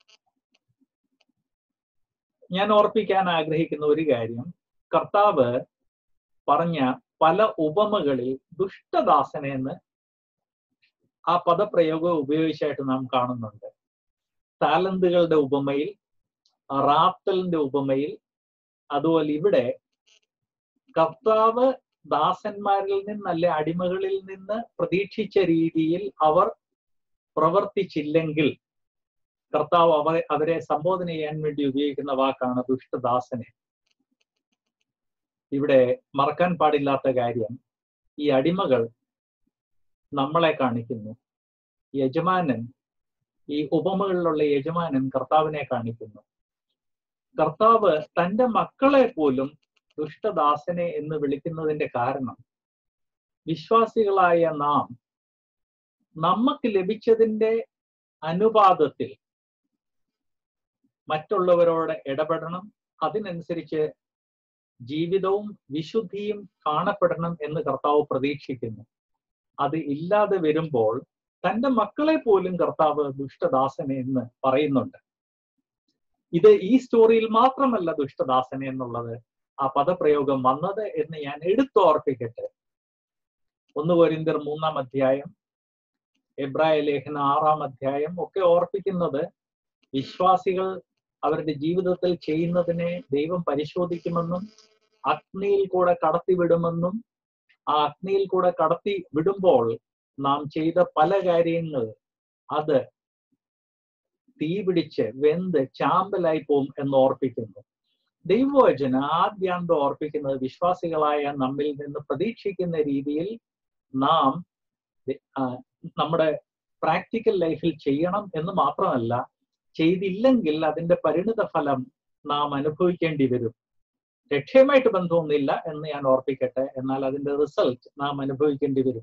ഞാൻ ഓർപ്പിക്കാൻ ആഗ്രഹിക്കുന്ന ഒരു കാര്യം കർത്താവ് പറഞ്ഞ പല ഉപമകളിൽ ദുഷ്ടദാസനെ എന്ന് ആ പദപ്രയോഗം ഉപയോഗിച്ചായിട്ട് നാം കാണുന്നുണ്ട് താലന്തുകളുടെ ഉപമയിൽ റാത്തലിന്റെ ഉപമയിൽ അതുപോലെ ഇവിടെ കർത്താവ് ദാസന്മാരിൽ നിന്നല്ല അടിമകളിൽ നിന്ന് പ്രതീക്ഷിച്ച രീതിയിൽ അവർ പ്രവർത്തിച്ചില്ലെങ്കിൽ കർത്താവ് അവരെ അവരെ സംബോധന ചെയ്യാൻ വേണ്ടി ഉപയോഗിക്കുന്ന വാക്കാണ് ദുഷ്ടദാസനെ ഇവിടെ മറക്കാൻ പാടില്ലാത്ത കാര്യം ഈ അടിമകൾ നമ്മളെ കാണിക്കുന്നു യജമാനൻ ഈ ഉപമകളിലുള്ള യജമാനൻ കർത്താവിനെ കാണിക്കുന്നു കർത്താവ് തന്റെ മക്കളെ പോലും ദുഷ്ടദാസനെ എന്ന് വിളിക്കുന്നതിന്റെ കാരണം വിശ്വാസികളായ നാം നമുക്ക് ലഭിച്ചതിന്റെ അനുപാതത്തിൽ മറ്റുള്ളവരോട് ഇടപെടണം അതിനനുസരിച്ച് ജീവിതവും വിശുദ്ധിയും കാണപ്പെടണം എന്ന് കർത്താവ് പ്രതീക്ഷിക്കുന്നു അത് ഇല്ലാതെ വരുമ്പോൾ തന്റെ മക്കളെ പോലും കർത്താവ് ദുഷ്ടദാസനെ എന്ന് പറയുന്നുണ്ട് ഇത് ഈ സ്റ്റോറിയിൽ മാത്രമല്ല ദുഷ്ടദാസനെ എന്നുള്ളത് ആ പദപ്രയോഗം വന്നത് എന്ന് ഞാൻ എടുത്തോർപ്പിക്കട്ടെ ഒന്ന് കോരിന്തർ മൂന്നാം അധ്യായം എബ്രായ ലേഖന ആറാം അധ്യായം ഒക്കെ ഓർപ്പിക്കുന്നത് വിശ്വാസികൾ അവരുടെ ജീവിതത്തിൽ ചെയ്യുന്നതിനെ ദൈവം പരിശോധിക്കുമെന്നും അഗ്നിയിൽ കൂടെ കടത്തിവിടുമെന്നും ആ അഗ്നിയിൽ കൂടെ കടത്തി വിടുമ്പോൾ നാം ചെയ്ത പല കാര്യങ്ങൾ അത് തീ പിടിച്ച് വെന്ത് ചാമ്പലായി പോവും എന്ന് ഓർപ്പിക്കുന്നു ദൈവവചന ആദ്യാന്തം ഓർപ്പിക്കുന്നത് വിശ്വാസികളായ നമ്മിൽ നിന്ന് പ്രതീക്ഷിക്കുന്ന രീതിയിൽ നാം നമ്മുടെ പ്രാക്ടിക്കൽ ലൈഫിൽ ചെയ്യണം എന്ന് മാത്രമല്ല ചെയ്തില്ലെങ്കിൽ അതിന്റെ പരിണിത ഫലം നാം അനുഭവിക്കേണ്ടി വരും രക്ഷയുമായിട്ട് ബന്ധമൊന്നുമില്ല എന്ന് ഞാൻ ഓർപ്പിക്കട്ടെ എന്നാൽ അതിന്റെ റിസൾട്ട് നാം അനുഭവിക്കേണ്ടി വരും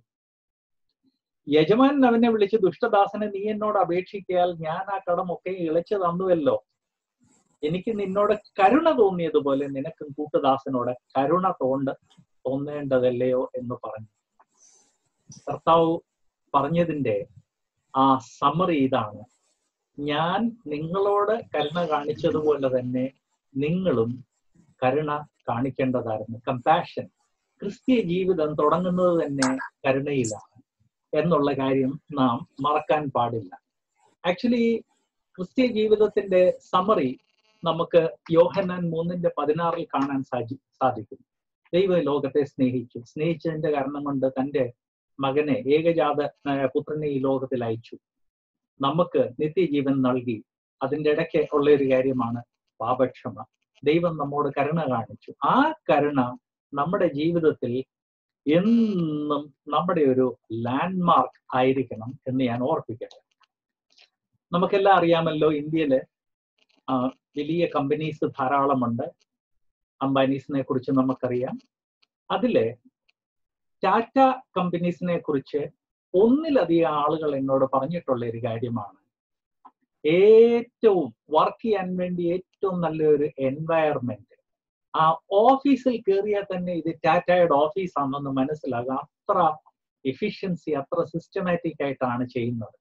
യജമാനൻ അവനെ വിളിച്ച് ദുഷ്ടദാസനെ നീ എന്നോട് അപേക്ഷിക്കാൽ ഞാൻ ആ കടമൊക്കെ ഇളച്ചു തന്നുവല്ലോ എനിക്ക് നിന്നോട് കരുണ തോന്നിയതുപോലെ നിനക്കും കൂട്ടുദാസനോട് കരുണ തോണ്ട തോന്നേണ്ടതല്ലയോ എന്ന് പറഞ്ഞു കർത്താവ് പറഞ്ഞതിന്റെ ആ സമറി ഇതാണ് ഞാൻ നിങ്ങളോട് കരുണ കാണിച്ചതുപോലെ തന്നെ നിങ്ങളും കരുണ കാണിക്കേണ്ടതായിരുന്നു കമ്പാഷൻ ക്രിസ്തീയ ജീവിതം തുടങ്ങുന്നത് തന്നെ കരുണയിലാണ് എന്നുള്ള കാര്യം നാം മറക്കാൻ പാടില്ല ആക്ച്വലി ക്രിസ്തീയ ജീവിതത്തിന്റെ സമറി നമുക്ക് യോഹന്നാൻ മൂന്നിന്റെ പതിനാറിൽ കാണാൻ സാധി സാധിക്കും ദൈവ ലോകത്തെ സ്നേഹിച്ചു സ്നേഹിച്ചതിന്റെ കാരണം കൊണ്ട് തന്റെ മകനെ ഏകജാത പുത്രനെ ഈ ലോകത്തിൽ അയച്ചു നമുക്ക് നിത്യജീവൻ നൽകി അതിൻ്റെ ഇടയ്ക്ക് ഉള്ള ഒരു കാര്യമാണ് പാപക്ഷമ ദൈവം നമ്മോട് കരുണ കാണിച്ചു ആ കരുണ നമ്മുടെ ജീവിതത്തിൽ എന്നും നമ്മുടെ ഒരു ലാൻഡ്മാർക്ക് ആയിരിക്കണം എന്ന് ഞാൻ ഓർപ്പിക്കട്ടെ നമുക്കെല്ലാം അറിയാമല്ലോ ഇന്ത്യയില് വലിയ കമ്പനീസ് ധാരാളമുണ്ട് അംബാനീസിനെ കുറിച്ച് നമുക്കറിയാം അതില് ടാറ്റ കമ്പനീസിനെ കുറിച്ച് ഒന്നിലധികം ആളുകൾ എന്നോട് പറഞ്ഞിട്ടുള്ള ഒരു കാര്യമാണ് ഏറ്റവും വർക്ക് ചെയ്യാൻ വേണ്ടി ഏറ്റവും നല്ലൊരു എൻവയറമെന്റ് ആ ഓഫീസിൽ കയറിയാൽ തന്നെ ഇത് ടാറ്റയുടെ ഓഫീസാണെന്ന് മനസ്സിലാകും അത്ര എഫിഷ്യൻസി അത്ര സിസ്റ്റമാറ്റിക് ആയിട്ടാണ് ചെയ്യുന്നത്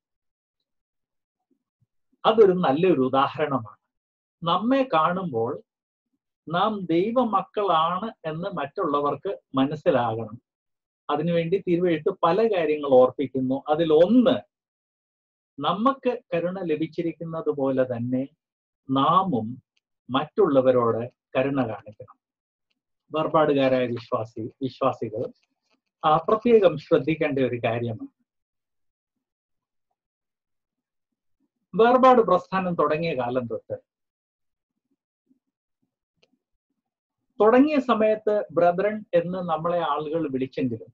അതൊരു നല്ലൊരു ഉദാഹരണമാണ് നമ്മെ കാണുമ്പോൾ നാം ദൈവമക്കളാണ് എന്ന് മറ്റുള്ളവർക്ക് മനസ്സിലാകണം അതിനുവേണ്ടി തിരുവെഴുത്ത് പല കാര്യങ്ങൾ ഓർപ്പിക്കുന്നു അതിൽ ഒന്ന് നമുക്ക് കരുണ ലഭിച്ചിരിക്കുന്നത് പോലെ തന്നെ നാമും മറ്റുള്ളവരോട് കരുണ കാണിക്കണം വേർപാടുകാരായ വിശ്വാസി വിശ്വാസികൾ ആ പ്രത്യേകം ശ്രദ്ധിക്കേണ്ട ഒരു കാര്യമാണ് വേർപാട് പ്രസ്ഥാനം തുടങ്ങിയ കാലം തൊട്ട് തുടങ്ങിയ സമയത്ത് ബ്രദറൻ എന്ന് നമ്മളെ ആളുകൾ വിളിച്ചെങ്കിലും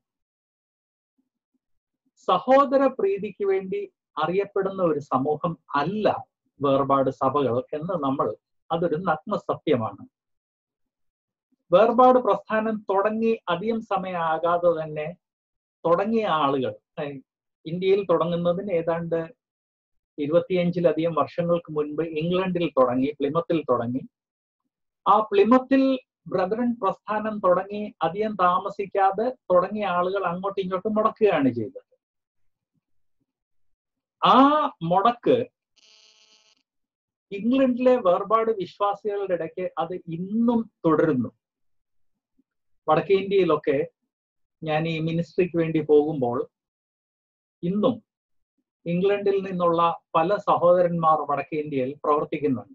സഹോദര പ്രീതിക്ക് വേണ്ടി അറിയപ്പെടുന്ന ഒരു സമൂഹം അല്ല വേർപാട് സഭകൾ എന്ന് നമ്മൾ അതൊരു നഗ്ന സത്യമാണ് വേർപാട് പ്രസ്ഥാനം തുടങ്ങി അധികം സമയം ആകാതെ തന്നെ തുടങ്ങിയ ആളുകൾ ഇന്ത്യയിൽ തുടങ്ങുന്നതിന് ഏതാണ്ട് ഇരുപത്തിയഞ്ചിലധികം വർഷങ്ങൾക്ക് മുൻപ് ഇംഗ്ലണ്ടിൽ തുടങ്ങി പ്ലിമത്തിൽ തുടങ്ങി ആ പ്ലിമത്തിൽ ബ്രദറൻ പ്രസ്ഥാനം തുടങ്ങി അധികം താമസിക്കാതെ തുടങ്ങിയ ആളുകൾ അങ്ങോട്ടും ഇങ്ങോട്ടും മുടക്കുകയാണ് ചെയ്തത് ആ മുടക്ക് ഇംഗ്ലണ്ടിലെ വേർപാട് വിശ്വാസികളുടെ ഇടയ്ക്ക് അത് ഇന്നും തുടരുന്നു വടക്കേ ഇന്ത്യയിലൊക്കെ ഞാൻ ഈ മിനിസ്ട്രിക്ക് വേണ്ടി പോകുമ്പോൾ ഇന്നും ഇംഗ്ലണ്ടിൽ നിന്നുള്ള പല സഹോദരന്മാർ വടക്കേ ഇന്ത്യയിൽ പ്രവർത്തിക്കുന്നുണ്ട്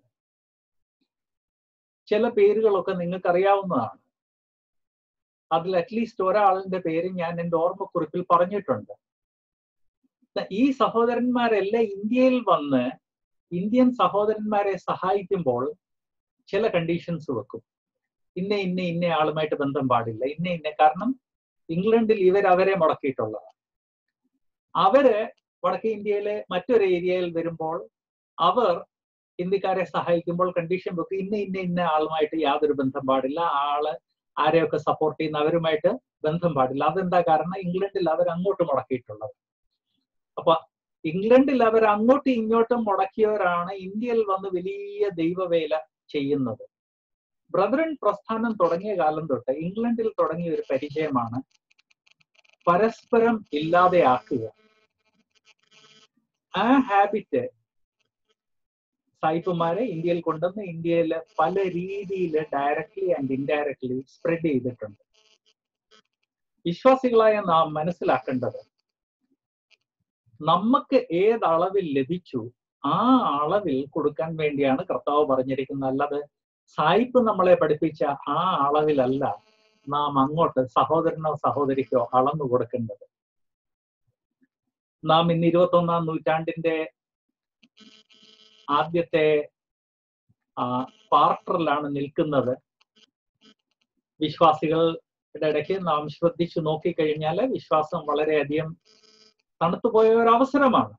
ചില പേരുകളൊക്കെ നിങ്ങൾക്ക് അറിയാവുന്നതാണ് അതിൽ അറ്റ്ലീസ്റ്റ് ഒരാളിന്റെ പേര് ഞാൻ എൻ്റെ ഓർമ്മക്കുറിപ്പിൽ പറഞ്ഞിട്ടുണ്ട് ഈ സഹോദരന്മാരെല്ലാം ഇന്ത്യയിൽ വന്ന് ഇന്ത്യൻ സഹോദരന്മാരെ സഹായിക്കുമ്പോൾ ചില കണ്ടീഷൻസ് വെക്കും ഇന്ന ഇന്ന ഇന്ന ആളുമായിട്ട് ബന്ധം പാടില്ല ഇന്ന ഇന്ന കാരണം ഇംഗ്ലണ്ടിൽ ഇവർ അവരെ മുടക്കിയിട്ടുള്ളതാണ് അവര് വടക്കേ ഇന്ത്യയിലെ മറ്റൊരു ഏരിയയിൽ വരുമ്പോൾ അവർ ഹിന്ദിക്കാരെ സഹായിക്കുമ്പോൾ കണ്ടീഷൻ വെക്കും ഇന്ന ഇന്ന ഇന്ന ആളുമായിട്ട് യാതൊരു ബന്ധം പാടില്ല ആള് ആരെയൊക്കെ സപ്പോർട്ട് ചെയ്യുന്ന അവരുമായിട്ട് ബന്ധം പാടില്ല അതെന്താ കാരണം ഇംഗ്ലണ്ടിൽ അവർ അങ്ങോട്ട് മുടക്കിയിട്ടുള്ളത് അപ്പൊ ഇംഗ്ലണ്ടിൽ അവർ അങ്ങോട്ടും ഇങ്ങോട്ടും മുടക്കിയവരാണ് ഇന്ത്യയിൽ വന്ന് വലിയ ദൈവവേല ചെയ്യുന്നത് ബ്രദറൻ പ്രസ്ഥാനം തുടങ്ങിയ കാലം തൊട്ട് ഇംഗ്ലണ്ടിൽ തുടങ്ങിയ ഒരു പരിചയമാണ് പരസ്പരം ഇല്ലാതെയാക്കുക ആ ഹാബിറ്റ് സായിപ്പുമാരെ ഇന്ത്യയിൽ കൊണ്ടുവന്ന് ഇന്ത്യയിൽ പല രീതിയിൽ ഡയറക്ട്ലി ആൻഡ് ഇൻഡയറക്ട്ലി സ്പ്രെഡ് ചെയ്തിട്ടുണ്ട് വിശ്വാസികളായ നാം മനസ്സിലാക്കേണ്ടത് നമുക്ക് ഏത് അളവിൽ ലഭിച്ചു ആ അളവിൽ കൊടുക്കാൻ വേണ്ടിയാണ് കർത്താവ് പറഞ്ഞിരിക്കുന്നത് അല്ലാതെ സായിപ്പ് നമ്മളെ പഠിപ്പിച്ച ആ അളവിലല്ല നാം അങ്ങോട്ട് സഹോദരനോ സഹോദരിക്കോ അളന്നു കൊടുക്കേണ്ടത് നാം ഇന്ന് ഇരുപത്തി ഒന്നാം നൂറ്റാണ്ടിന്റെ ആദ്യത്തെ ക്വാർട്ടറിലാണ് നിൽക്കുന്നത് വിശ്വാസികളുടെ ഇടയ്ക്ക് നാം ശ്രദ്ധിച്ചു നോക്കിക്കഴിഞ്ഞാൽ വിശ്വാസം വളരെയധികം തണുത്തുപോയ ഒരു അവസരമാണ്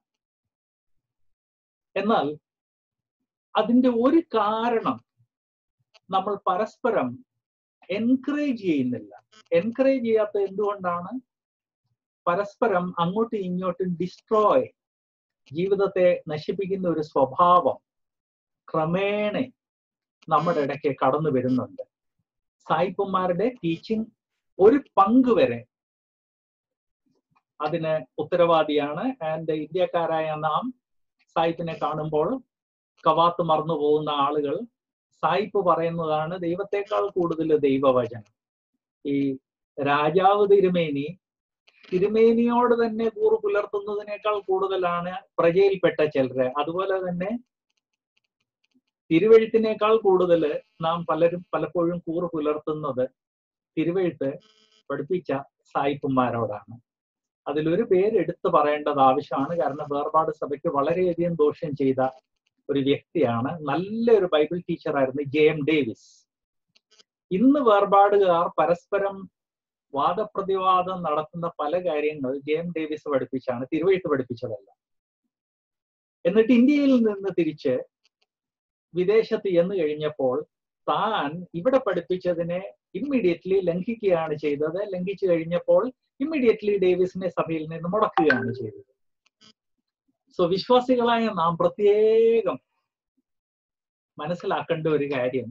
എന്നാൽ അതിന്റെ ഒരു കാരണം നമ്മൾ പരസ്പരം എൻകറേജ് ചെയ്യുന്നില്ല എൻകറേജ് ചെയ്യാത്ത എന്തുകൊണ്ടാണ് പരസ്പരം അങ്ങോട്ടും ഇങ്ങോട്ടും ഡിസ്ട്രോയ് ജീവിതത്തെ നശിപ്പിക്കുന്ന ഒരു സ്വഭാവം ക്രമേണ നമ്മുടെ ഇടയ്ക്ക് കടന്നു വരുന്നുണ്ട് സായിപ്പന്മാരുടെ ടീച്ചിങ് ഒരു പങ്ക് വരെ അതിന് ഉത്തരവാദിയാണ് ആൻഡ് ഇന്ത്യക്കാരായ നാം സായിപ്പിനെ കാണുമ്പോൾ കവാത്ത് മറന്നു പോകുന്ന ആളുകൾ സായിപ്പ് പറയുന്നതാണ് ദൈവത്തെക്കാൾ കൂടുതൽ ദൈവവചനം ഈ രാജാവ് തിരുമേനി തിരുമേനിയോട് തന്നെ കൂറ് പുലർത്തുന്നതിനേക്കാൾ കൂടുതലാണ് പ്രജയിൽപ്പെട്ട ചിലര് അതുപോലെ തന്നെ തിരുവഴുത്തിനേക്കാൾ കൂടുതൽ നാം പലരും പലപ്പോഴും കൂറ് പുലർത്തുന്നത് തിരുവഴുത്ത് പഠിപ്പിച്ച സായിപ്പന്മാരോടാണ് അതിലൊരു പേര് എടുത്തു പറയേണ്ടത് ആവശ്യമാണ് കാരണം വേർപാട് സഭയ്ക്ക് വളരെയധികം ദോഷം ചെയ്ത ഒരു വ്യക്തിയാണ് നല്ലൊരു ബൈബിൾ ടീച്ചറായിരുന്നു ജെ എം ഡേവിസ് ഇന്ന് വേർപാടുകാർ പരസ്പരം വാദപ്രതിവാദം നടത്തുന്ന പല കാര്യങ്ങൾ ജെ എം ഡേവിസ് പഠിപ്പിച്ചാണ് തിരുവഴുത്ത് പഠിപ്പിച്ചതല്ല എന്നിട്ട് ഇന്ത്യയിൽ നിന്ന് തിരിച്ച് വിദേശത്ത് ചെന്ന് കഴിഞ്ഞപ്പോൾ താൻ ഇവിടെ പഠിപ്പിച്ചതിനെ ഇമ്മീഡിയറ്റ്ലി ലംഘിക്കുകയാണ് ചെയ്തത് ലംഘിച്ചു കഴിഞ്ഞപ്പോൾ ഇമ്മീഡിയറ്റ്ലി ഡേവിസിനെ സഭയിൽ നിന്ന് മുടക്കുകയാണ് ചെയ്തത് സോ വിശ്വാസികളായ നാം പ്രത്യേകം മനസ്സിലാക്കേണ്ട ഒരു കാര്യം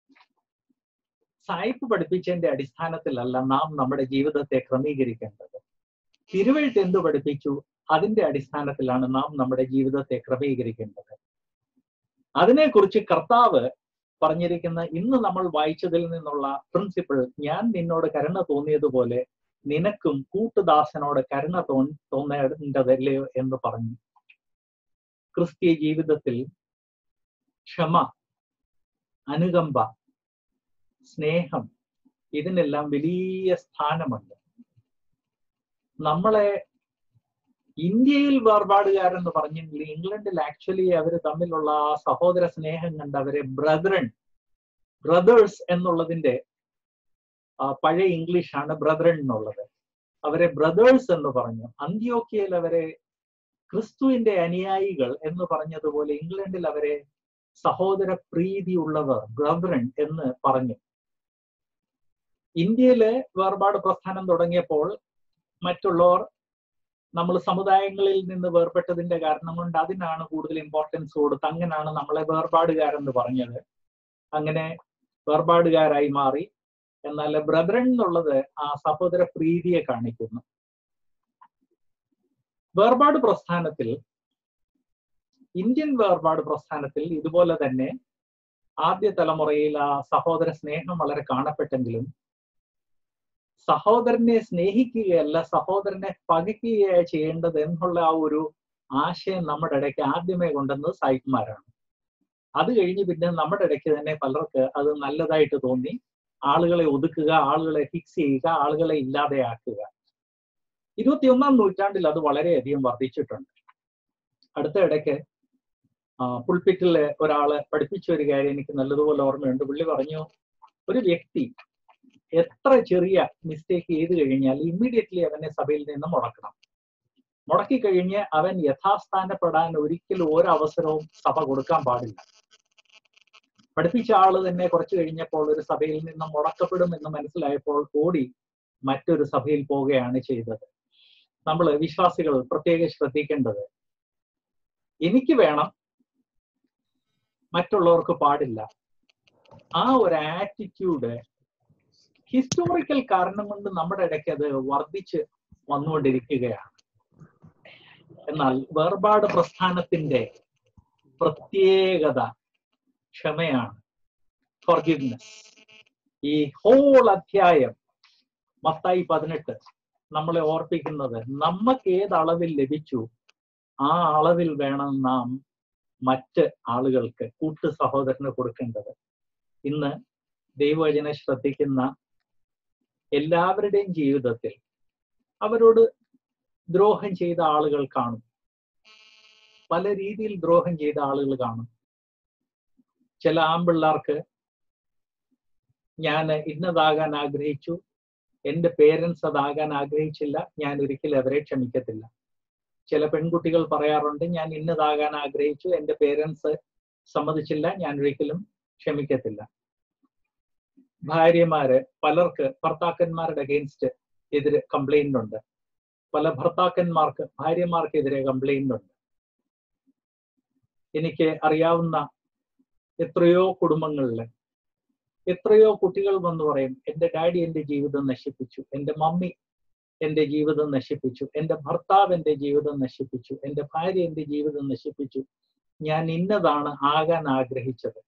സായിപ്പ് പഠിപ്പിച്ചതിന്റെ അടിസ്ഥാനത്തിലല്ല നാം നമ്മുടെ ജീവിതത്തെ ക്രമീകരിക്കേണ്ടത് തിരുവഴുത്ത് എന്തു പഠിപ്പിച്ചു അതിന്റെ അടിസ്ഥാനത്തിലാണ് നാം നമ്മുടെ ജീവിതത്തെ ക്രമീകരിക്കേണ്ടത് അതിനെക്കുറിച്ച് കർത്താവ് പറഞ്ഞിരിക്കുന്ന ഇന്ന് നമ്മൾ വായിച്ചതിൽ നിന്നുള്ള പ്രിൻസിപ്പിൾ ഞാൻ നിന്നോട് കരുണ തോന്നിയതുപോലെ നിനക്കും കൂട്ടുദാസനോട് കരുണ തോ തോന്നേണ്ടതല്ലയോ എന്ന് പറഞ്ഞു ക്രിസ്തീയ ജീവിതത്തിൽ ക്ഷമ അനുകമ്പ സ്നേഹം ഇതിനെല്ലാം വലിയ സ്ഥാനമുണ്ട് നമ്മളെ ഇന്ത്യയിൽ വേർപാടുകാരെന്ന് പറഞ്ഞെങ്കിൽ ഇംഗ്ലണ്ടിൽ ആക്ച്വലി അവർ തമ്മിലുള്ള ആ സഹോദര സ്നേഹം കണ്ട് അവരെ ബ്രദറൻ ബ്രദേഴ്സ് എന്നുള്ളതിന്റെ പഴയ ഇംഗ്ലീഷാണ് ബ്രദറൻ എന്നുള്ളത് അവരെ ബ്രദേഴ്സ് എന്ന് പറഞ്ഞു അന്ത്യോക്കിയയിൽ അവരെ ക്രിസ്തുവിന്റെ അനുയായികൾ എന്ന് പറഞ്ഞതുപോലെ ഇംഗ്ലണ്ടിൽ അവരെ സഹോദര പ്രീതിയുള്ളവർ ബ്രദറൻ എന്ന് പറഞ്ഞു ഇന്ത്യയിലെ വേർപാട് പ്രസ്ഥാനം തുടങ്ങിയപ്പോൾ മറ്റുള്ളവർ നമ്മൾ സമുദായങ്ങളിൽ നിന്ന് വേർപെട്ടതിന്റെ കാരണം കൊണ്ട് അതിനാണ് കൂടുതൽ ഇമ്പോർട്ടൻസ് കൊടുത്ത് അങ്ങനെയാണ് നമ്മളെ വേർപാടുകാരെന്ന് പറഞ്ഞത് അങ്ങനെ വേർപാടുകാരായി മാറി എന്നാൽ ബ്രദറൻ എന്നുള്ളത് ആ സഹോദര പ്രീതിയെ കാണിക്കുന്നു വേർപാട് പ്രസ്ഥാനത്തിൽ ഇന്ത്യൻ വേർപാട് പ്രസ്ഥാനത്തിൽ ഇതുപോലെ തന്നെ ആദ്യ തലമുറയിൽ ആ സഹോദര സ്നേഹം വളരെ കാണപ്പെട്ടെങ്കിലും സഹോദരനെ സ്നേഹിക്കുകയല്ല സഹോദരനെ പകയ്ക്കുകയാണ് ചെയ്യേണ്ടത് എന്നുള്ള ആ ഒരു ആശയം നമ്മുടെ ഇടയ്ക്ക് ആദ്യമേ കൊണ്ടുവന്നത് സായിപ്പ്മാരാണ് അത് കഴിഞ്ഞ് പിന്നെ നമ്മുടെ ഇടയ്ക്ക് തന്നെ പലർക്ക് അത് നല്ലതായിട്ട് തോന്നി ആളുകളെ ഒതുക്കുക ആളുകളെ ഫിക്സ് ചെയ്യുക ആളുകളെ ഇല്ലാതെയാക്കുക ഇരുപത്തിയൊന്നാം നൂറ്റാണ്ടിൽ അത് വളരെയധികം വർദ്ധിച്ചിട്ടുണ്ട് അടുത്ത ഇടയ്ക്ക് പുൾപിറ്റിൽ ഒരാള് പഠിപ്പിച്ച ഒരു കാര്യം എനിക്ക് നല്ലതുപോലെ ഓർമ്മയുണ്ട് പുള്ളി പറഞ്ഞു ഒരു വ്യക്തി എത്ര ചെറിയ മിസ്റ്റേക്ക് ചെയ്തു കഴിഞ്ഞാൽ ഇമ്മീഡിയറ്റ്ലി അവനെ സഭയിൽ നിന്ന് മുടക്കണം മുടക്കി കഴിഞ്ഞ് അവൻ യഥാസ്ഥാനപ്പെടാൻ ഒരിക്കലും ഒരവസരവും സഭ കൊടുക്കാൻ പാടില്ല പഠിപ്പിച്ച ആള് തന്നെ കുറച്ചു കഴിഞ്ഞപ്പോൾ ഒരു സഭയിൽ നിന്ന് മുടക്കപ്പെടും എന്ന് മനസ്സിലായപ്പോൾ ഓടി മറ്റൊരു സഭയിൽ പോവുകയാണ് ചെയ്തത് നമ്മൾ വിശ്വാസികൾ പ്രത്യേകം ശ്രദ്ധിക്കേണ്ടത് എനിക്ക് വേണം മറ്റുള്ളവർക്ക് പാടില്ല ആ ഒരു ആറ്റിറ്റ്യൂഡ് ഹിസ്റ്റോറിക്കൽ കാരണം കൊണ്ട് നമ്മുടെ ഇടയ്ക്ക് അത് വർദ്ധിച്ച് വന്നുകൊണ്ടിരിക്കുകയാണ് എന്നാൽ വേർപാട് പ്രസ്ഥാനത്തിന്റെ പ്രത്യേകത ക്ഷമയാണ് ഫോർഗിവ്നെസ് ഈ ഹോൾ അധ്യായം മത്തായി പതിനെട്ട് നമ്മളെ ഓർപ്പിക്കുന്നത് നമുക്ക് ഏത് അളവിൽ ലഭിച്ചു ആ അളവിൽ വേണം നാം മറ്റ് ആളുകൾക്ക് കൂട്ടു സഹോദരന് കൊടുക്കേണ്ടത് ഇന്ന് ദൈവവചന ശ്രദ്ധിക്കുന്ന എല്ലാവരുടെയും ജീവിതത്തിൽ അവരോട് ദ്രോഹം ചെയ്ത ആളുകൾ കാണും പല രീതിയിൽ ദ്രോഹം ചെയ്ത ആളുകൾ കാണും ചില ആമ്പിള്ളാർക്ക് ഞാൻ ഇന്നതാകാൻ ആഗ്രഹിച്ചു എന്റെ പേരൻസ് അതാകാൻ ആഗ്രഹിച്ചില്ല ഞാൻ ഒരിക്കലും അവരെ ക്ഷമിക്കത്തില്ല ചില പെൺകുട്ടികൾ പറയാറുണ്ട് ഞാൻ ഇന്നതാകാൻ ആഗ്രഹിച്ചു എന്റെ പേരൻസ് സമ്മതിച്ചില്ല ഞാൻ ഒരിക്കലും ക്ഷമിക്കത്തില്ല ഭാര്യമാര് പലർക്ക് ഭർത്താക്കന്മാരുടെ അഗെയിൻസ്റ്റ് എതിരെ കംപ്ലൈന്റ് ഉണ്ട് പല ഭർത്താക്കന്മാർക്ക് ഭാര്യമാർക്കെതിരെ കംപ്ലൈന്റ് ഉണ്ട് എനിക്ക് അറിയാവുന്ന എത്രയോ കുടുംബങ്ങളിൽ എത്രയോ കുട്ടികൾ വന്ന് പറയും എന്റെ ഡാഡി എന്റെ ജീവിതം നശിപ്പിച്ചു എന്റെ മമ്മി എന്റെ ജീവിതം നശിപ്പിച്ചു എന്റെ ഭർത്താവ് എന്റെ ജീവിതം നശിപ്പിച്ചു എന്റെ ഭാര്യ എന്റെ ജീവിതം നശിപ്പിച്ചു ഞാൻ ഇന്നതാണ് ആകാൻ ആഗ്രഹിച്ചത്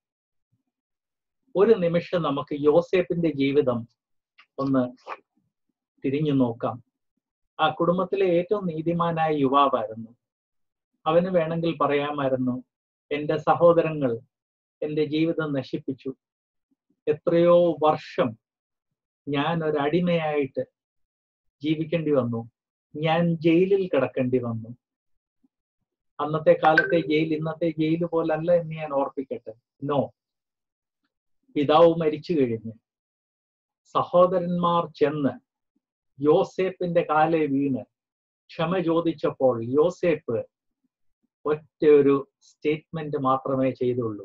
ഒരു നിമിഷം നമുക്ക് യോസേപ്പിന്റെ ജീവിതം ഒന്ന് തിരിഞ്ഞു നോക്കാം ആ കുടുംബത്തിലെ ഏറ്റവും നീതിമാനായ യുവാവായിരുന്നു അവന് വേണമെങ്കിൽ പറയാമായിരുന്നു എന്റെ സഹോദരങ്ങൾ എന്റെ ജീവിതം നശിപ്പിച്ചു എത്രയോ വർഷം ഞാൻ ഒരു അടിമയായിട്ട് ജീവിക്കേണ്ടി വന്നു ഞാൻ ജയിലിൽ കിടക്കേണ്ടി വന്നു അന്നത്തെ കാലത്തെ ജയിൽ ഇന്നത്തെ ജയിൽ പോലല്ല എന്ന് ഞാൻ ഓർപ്പിക്കട്ടെ നോ പിതാവ് മരിച്ചു കഴിഞ്ഞ് സഹോദരന്മാർ ചെന്ന് യോസേപ്പിന്റെ കാലെ വീണ് ക്ഷമ ചോദിച്ചപ്പോൾ യോസേപ്പ് ഒറ്റ ഒരു സ്റ്റേറ്റ്മെന്റ് മാത്രമേ ചെയ്തുള്ളൂ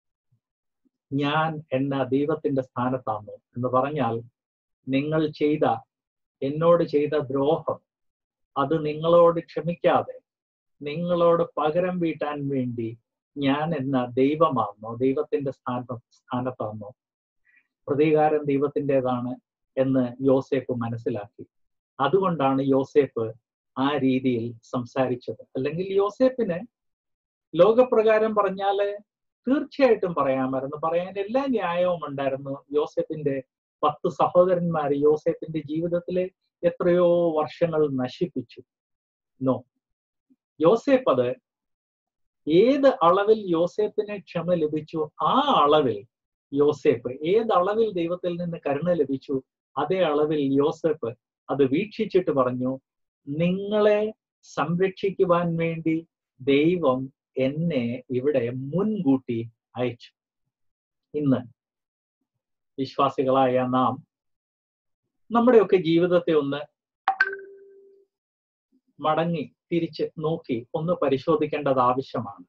ഞാൻ എന്ന ദൈവത്തിന്റെ സ്ഥാനത്താന്നു എന്ന് പറഞ്ഞാൽ നിങ്ങൾ ചെയ്ത എന്നോട് ചെയ്ത ദ്രോഹം അത് നിങ്ങളോട് ക്ഷമിക്കാതെ നിങ്ങളോട് പകരം വീട്ടാൻ വേണ്ടി ഞാൻ എന്ന ദൈവമാണോ ദൈവത്തിന്റെ സ്ഥാന സ്ഥാനത്താണോ പ്രതികാരം ദൈവത്തിൻ്റെതാണ് എന്ന് യോസേപ്പ് മനസ്സിലാക്കി അതുകൊണ്ടാണ് യോസേപ്പ് ആ രീതിയിൽ സംസാരിച്ചത് അല്ലെങ്കിൽ യോസേപ്പിന് ലോകപ്രകാരം പറഞ്ഞാല് തീർച്ചയായിട്ടും പറയാമായിരുന്നു പറയാൻ എല്ലാ ന്യായവും ഉണ്ടായിരുന്നു യോസെഫിന്റെ പത്ത് സഹോദരന്മാർ യോസെഫിന്റെ ജീവിതത്തിലെ എത്രയോ വർഷങ്ങൾ നശിപ്പിച്ചു നോ യോസേപ്പ് അത് ഏത് അളവിൽ യോസേപ്പിന് ക്ഷമ ലഭിച്ചു ആ അളവിൽ യോസേപ്പ് ഏത് അളവിൽ ദൈവത്തിൽ നിന്ന് കരുണ ലഭിച്ചു അതേ അളവിൽ യോസേപ്പ് അത് വീക്ഷിച്ചിട്ട് പറഞ്ഞു നിങ്ങളെ സംരക്ഷിക്കുവാൻ വേണ്ടി ദൈവം എന്നെ ഇവിടെ മുൻകൂട്ടി അയച്ചു ഇന്ന് വിശ്വാസികളായ നാം നമ്മുടെയൊക്കെ ജീവിതത്തെ ഒന്ന് മടങ്ങി തിരിച്ച് നോക്കി ഒന്ന് പരിശോധിക്കേണ്ടത് ആവശ്യമാണ്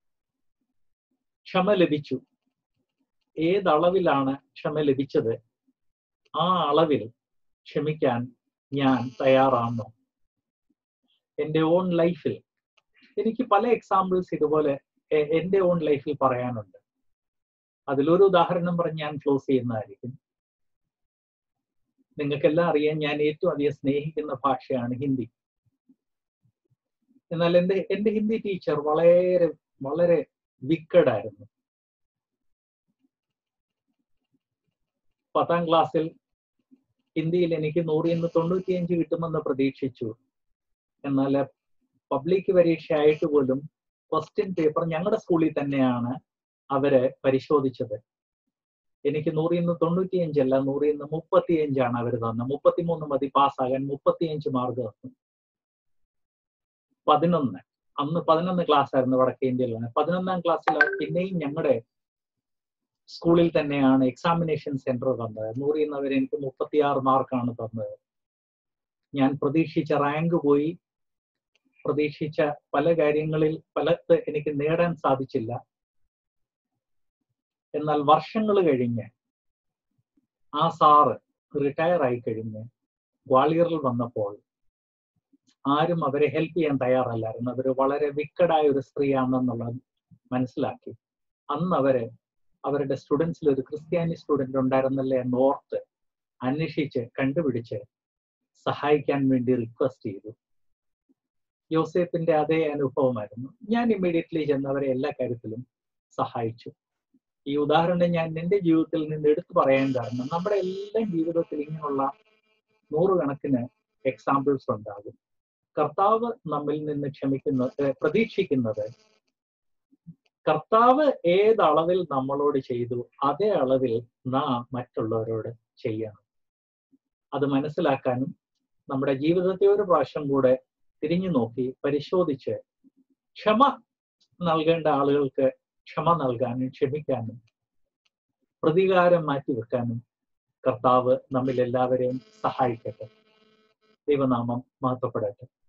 ക്ഷമ ലഭിച്ചു ഏതളവിലാണ് ക്ഷമ ലഭിച്ചത് ആ അളവിൽ ക്ഷമിക്കാൻ ഞാൻ തയ്യാറാണോ എൻ്റെ ഓൺ ലൈഫിൽ എനിക്ക് പല എക്സാമ്പിൾസ് ഇതുപോലെ എൻ്റെ ഓൺ ലൈഫിൽ പറയാനുണ്ട് അതിലൊരു ഉദാഹരണം പറഞ്ഞ് ഞാൻ ക്ലോസ് ചെയ്യുന്നതായിരിക്കും നിങ്ങൾക്കെല്ലാം അറിയാൻ ഞാൻ ഏറ്റവും അധികം സ്നേഹിക്കുന്ന ഭാഷയാണ് ഹിന്ദി എന്നാൽ എൻ്റെ എൻ്റെ ഹിന്ദി ടീച്ചർ വളരെ വളരെ വിക്കഡ് ആയിരുന്നു പത്താം ക്ലാസ്സിൽ ഹിന്ദിയിൽ എനിക്ക് നൂറിൽ നിന്ന് തൊണ്ണൂറ്റിയഞ്ച് കിട്ടുമെന്ന് പ്രതീക്ഷിച്ചു എന്നാൽ പബ്ലിക് പരീക്ഷയായിട്ട് പോലും ക്വസ്റ്റ്യൻ പേപ്പർ ഞങ്ങളുടെ സ്കൂളിൽ തന്നെയാണ് അവര് പരിശോധിച്ചത് എനിക്ക് നൂറിൽ നിന്ന് തൊണ്ണൂറ്റിയഞ്ചല്ല നൂറിൽ നിന്ന് മുപ്പത്തിയഞ്ചാണ് അവർ തന്നത് മുപ്പത്തിമൂന്ന് മതി പാസ്സാകാൻ മുപ്പത്തിയഞ്ച് മാർക്ക് തന്നു പതിനൊന്ന് അന്ന് പതിനൊന്ന് ക്ലാസ് ആയിരുന്നു വടക്കേ ഇന്ത്യയിൽ പതിനൊന്നാം ക്ലാസ്സിൽ പിന്നെയും ഞങ്ങളുടെ സ്കൂളിൽ തന്നെയാണ് എക്സാമിനേഷൻ സെന്റർ തന്നത് നൂറിൽ നിന്ന് അവർ എനിക്ക് മുപ്പത്തിയാറ് മാർക്കാണ് തന്നത് ഞാൻ പ്രതീക്ഷിച്ച റാങ്ക് പോയി പ്രതീക്ഷിച്ച പല കാര്യങ്ങളിൽ പലത് എനിക്ക് നേടാൻ സാധിച്ചില്ല എന്നാൽ വർഷങ്ങൾ കഴിഞ്ഞ് ആ സാറ് റിട്ടയർ ആയി കഴിഞ്ഞ് ഗ്വാളിയറിൽ വന്നപ്പോൾ ആരും അവരെ ഹെൽപ്പ് ചെയ്യാൻ തയ്യാറല്ലായിരുന്നു അവർ വളരെ വിക്കഡായ ഒരു സ്ത്രീയാണെന്നുള്ളത് മനസ്സിലാക്കി അന്ന് അവര് അവരുടെ സ്റ്റുഡൻസിൽ ഒരു ക്രിസ്ത്യാനി സ്റ്റുഡന്റ് ഉണ്ടായിരുന്നല്ലേ എന്ന് ഓർത്ത് അന്വേഷിച്ച് കണ്ടുപിടിച്ച് സഹായിക്കാൻ വേണ്ടി റിക്വസ്റ്റ് ചെയ്തു യോസേഫിന്റെ അതേ അനുഭവമായിരുന്നു ഞാൻ ഇമ്മീഡിയറ്റ്ലി ചെന്നവരെ എല്ലാ കാര്യത്തിലും സഹായിച്ചു ഈ ഉദാഹരണം ഞാൻ എൻ്റെ ജീവിതത്തിൽ നിന്ന് എടുത്തു പറയാൻ കാരണം നമ്മുടെ എല്ലാ ജീവിതത്തിൽ ഇങ്ങനെയുള്ള നൂറുകണക്കിന് എക്സാമ്പിൾസ് ഉണ്ടാകും കർത്താവ് നമ്മിൽ നിന്ന് ക്ഷമിക്കുന്നത് പ്രതീക്ഷിക്കുന്നത് കർത്താവ് ഏത് അളവിൽ നമ്മളോട് ചെയ്തു അതേ അളവിൽ നാം മറ്റുള്ളവരോട് ചെയ്യണം അത് മനസ്സിലാക്കാനും നമ്മുടെ ജീവിതത്തെ ഒരു പ്രാവശ്യം കൂടെ തിരിഞ്ഞു നോക്കി പരിശോധിച്ച് ക്ഷമ നൽകേണ്ട ആളുകൾക്ക് ക്ഷമ നൽകാനും ക്ഷമിക്കാനും പ്രതികാരം മാറ്റിവെക്കാനും കർത്താവ് നമ്മിൽ എല്ലാവരെയും സഹായിക്കട്ടെ ദൈവനാമം മഹത്വപ്പെടട്ടെ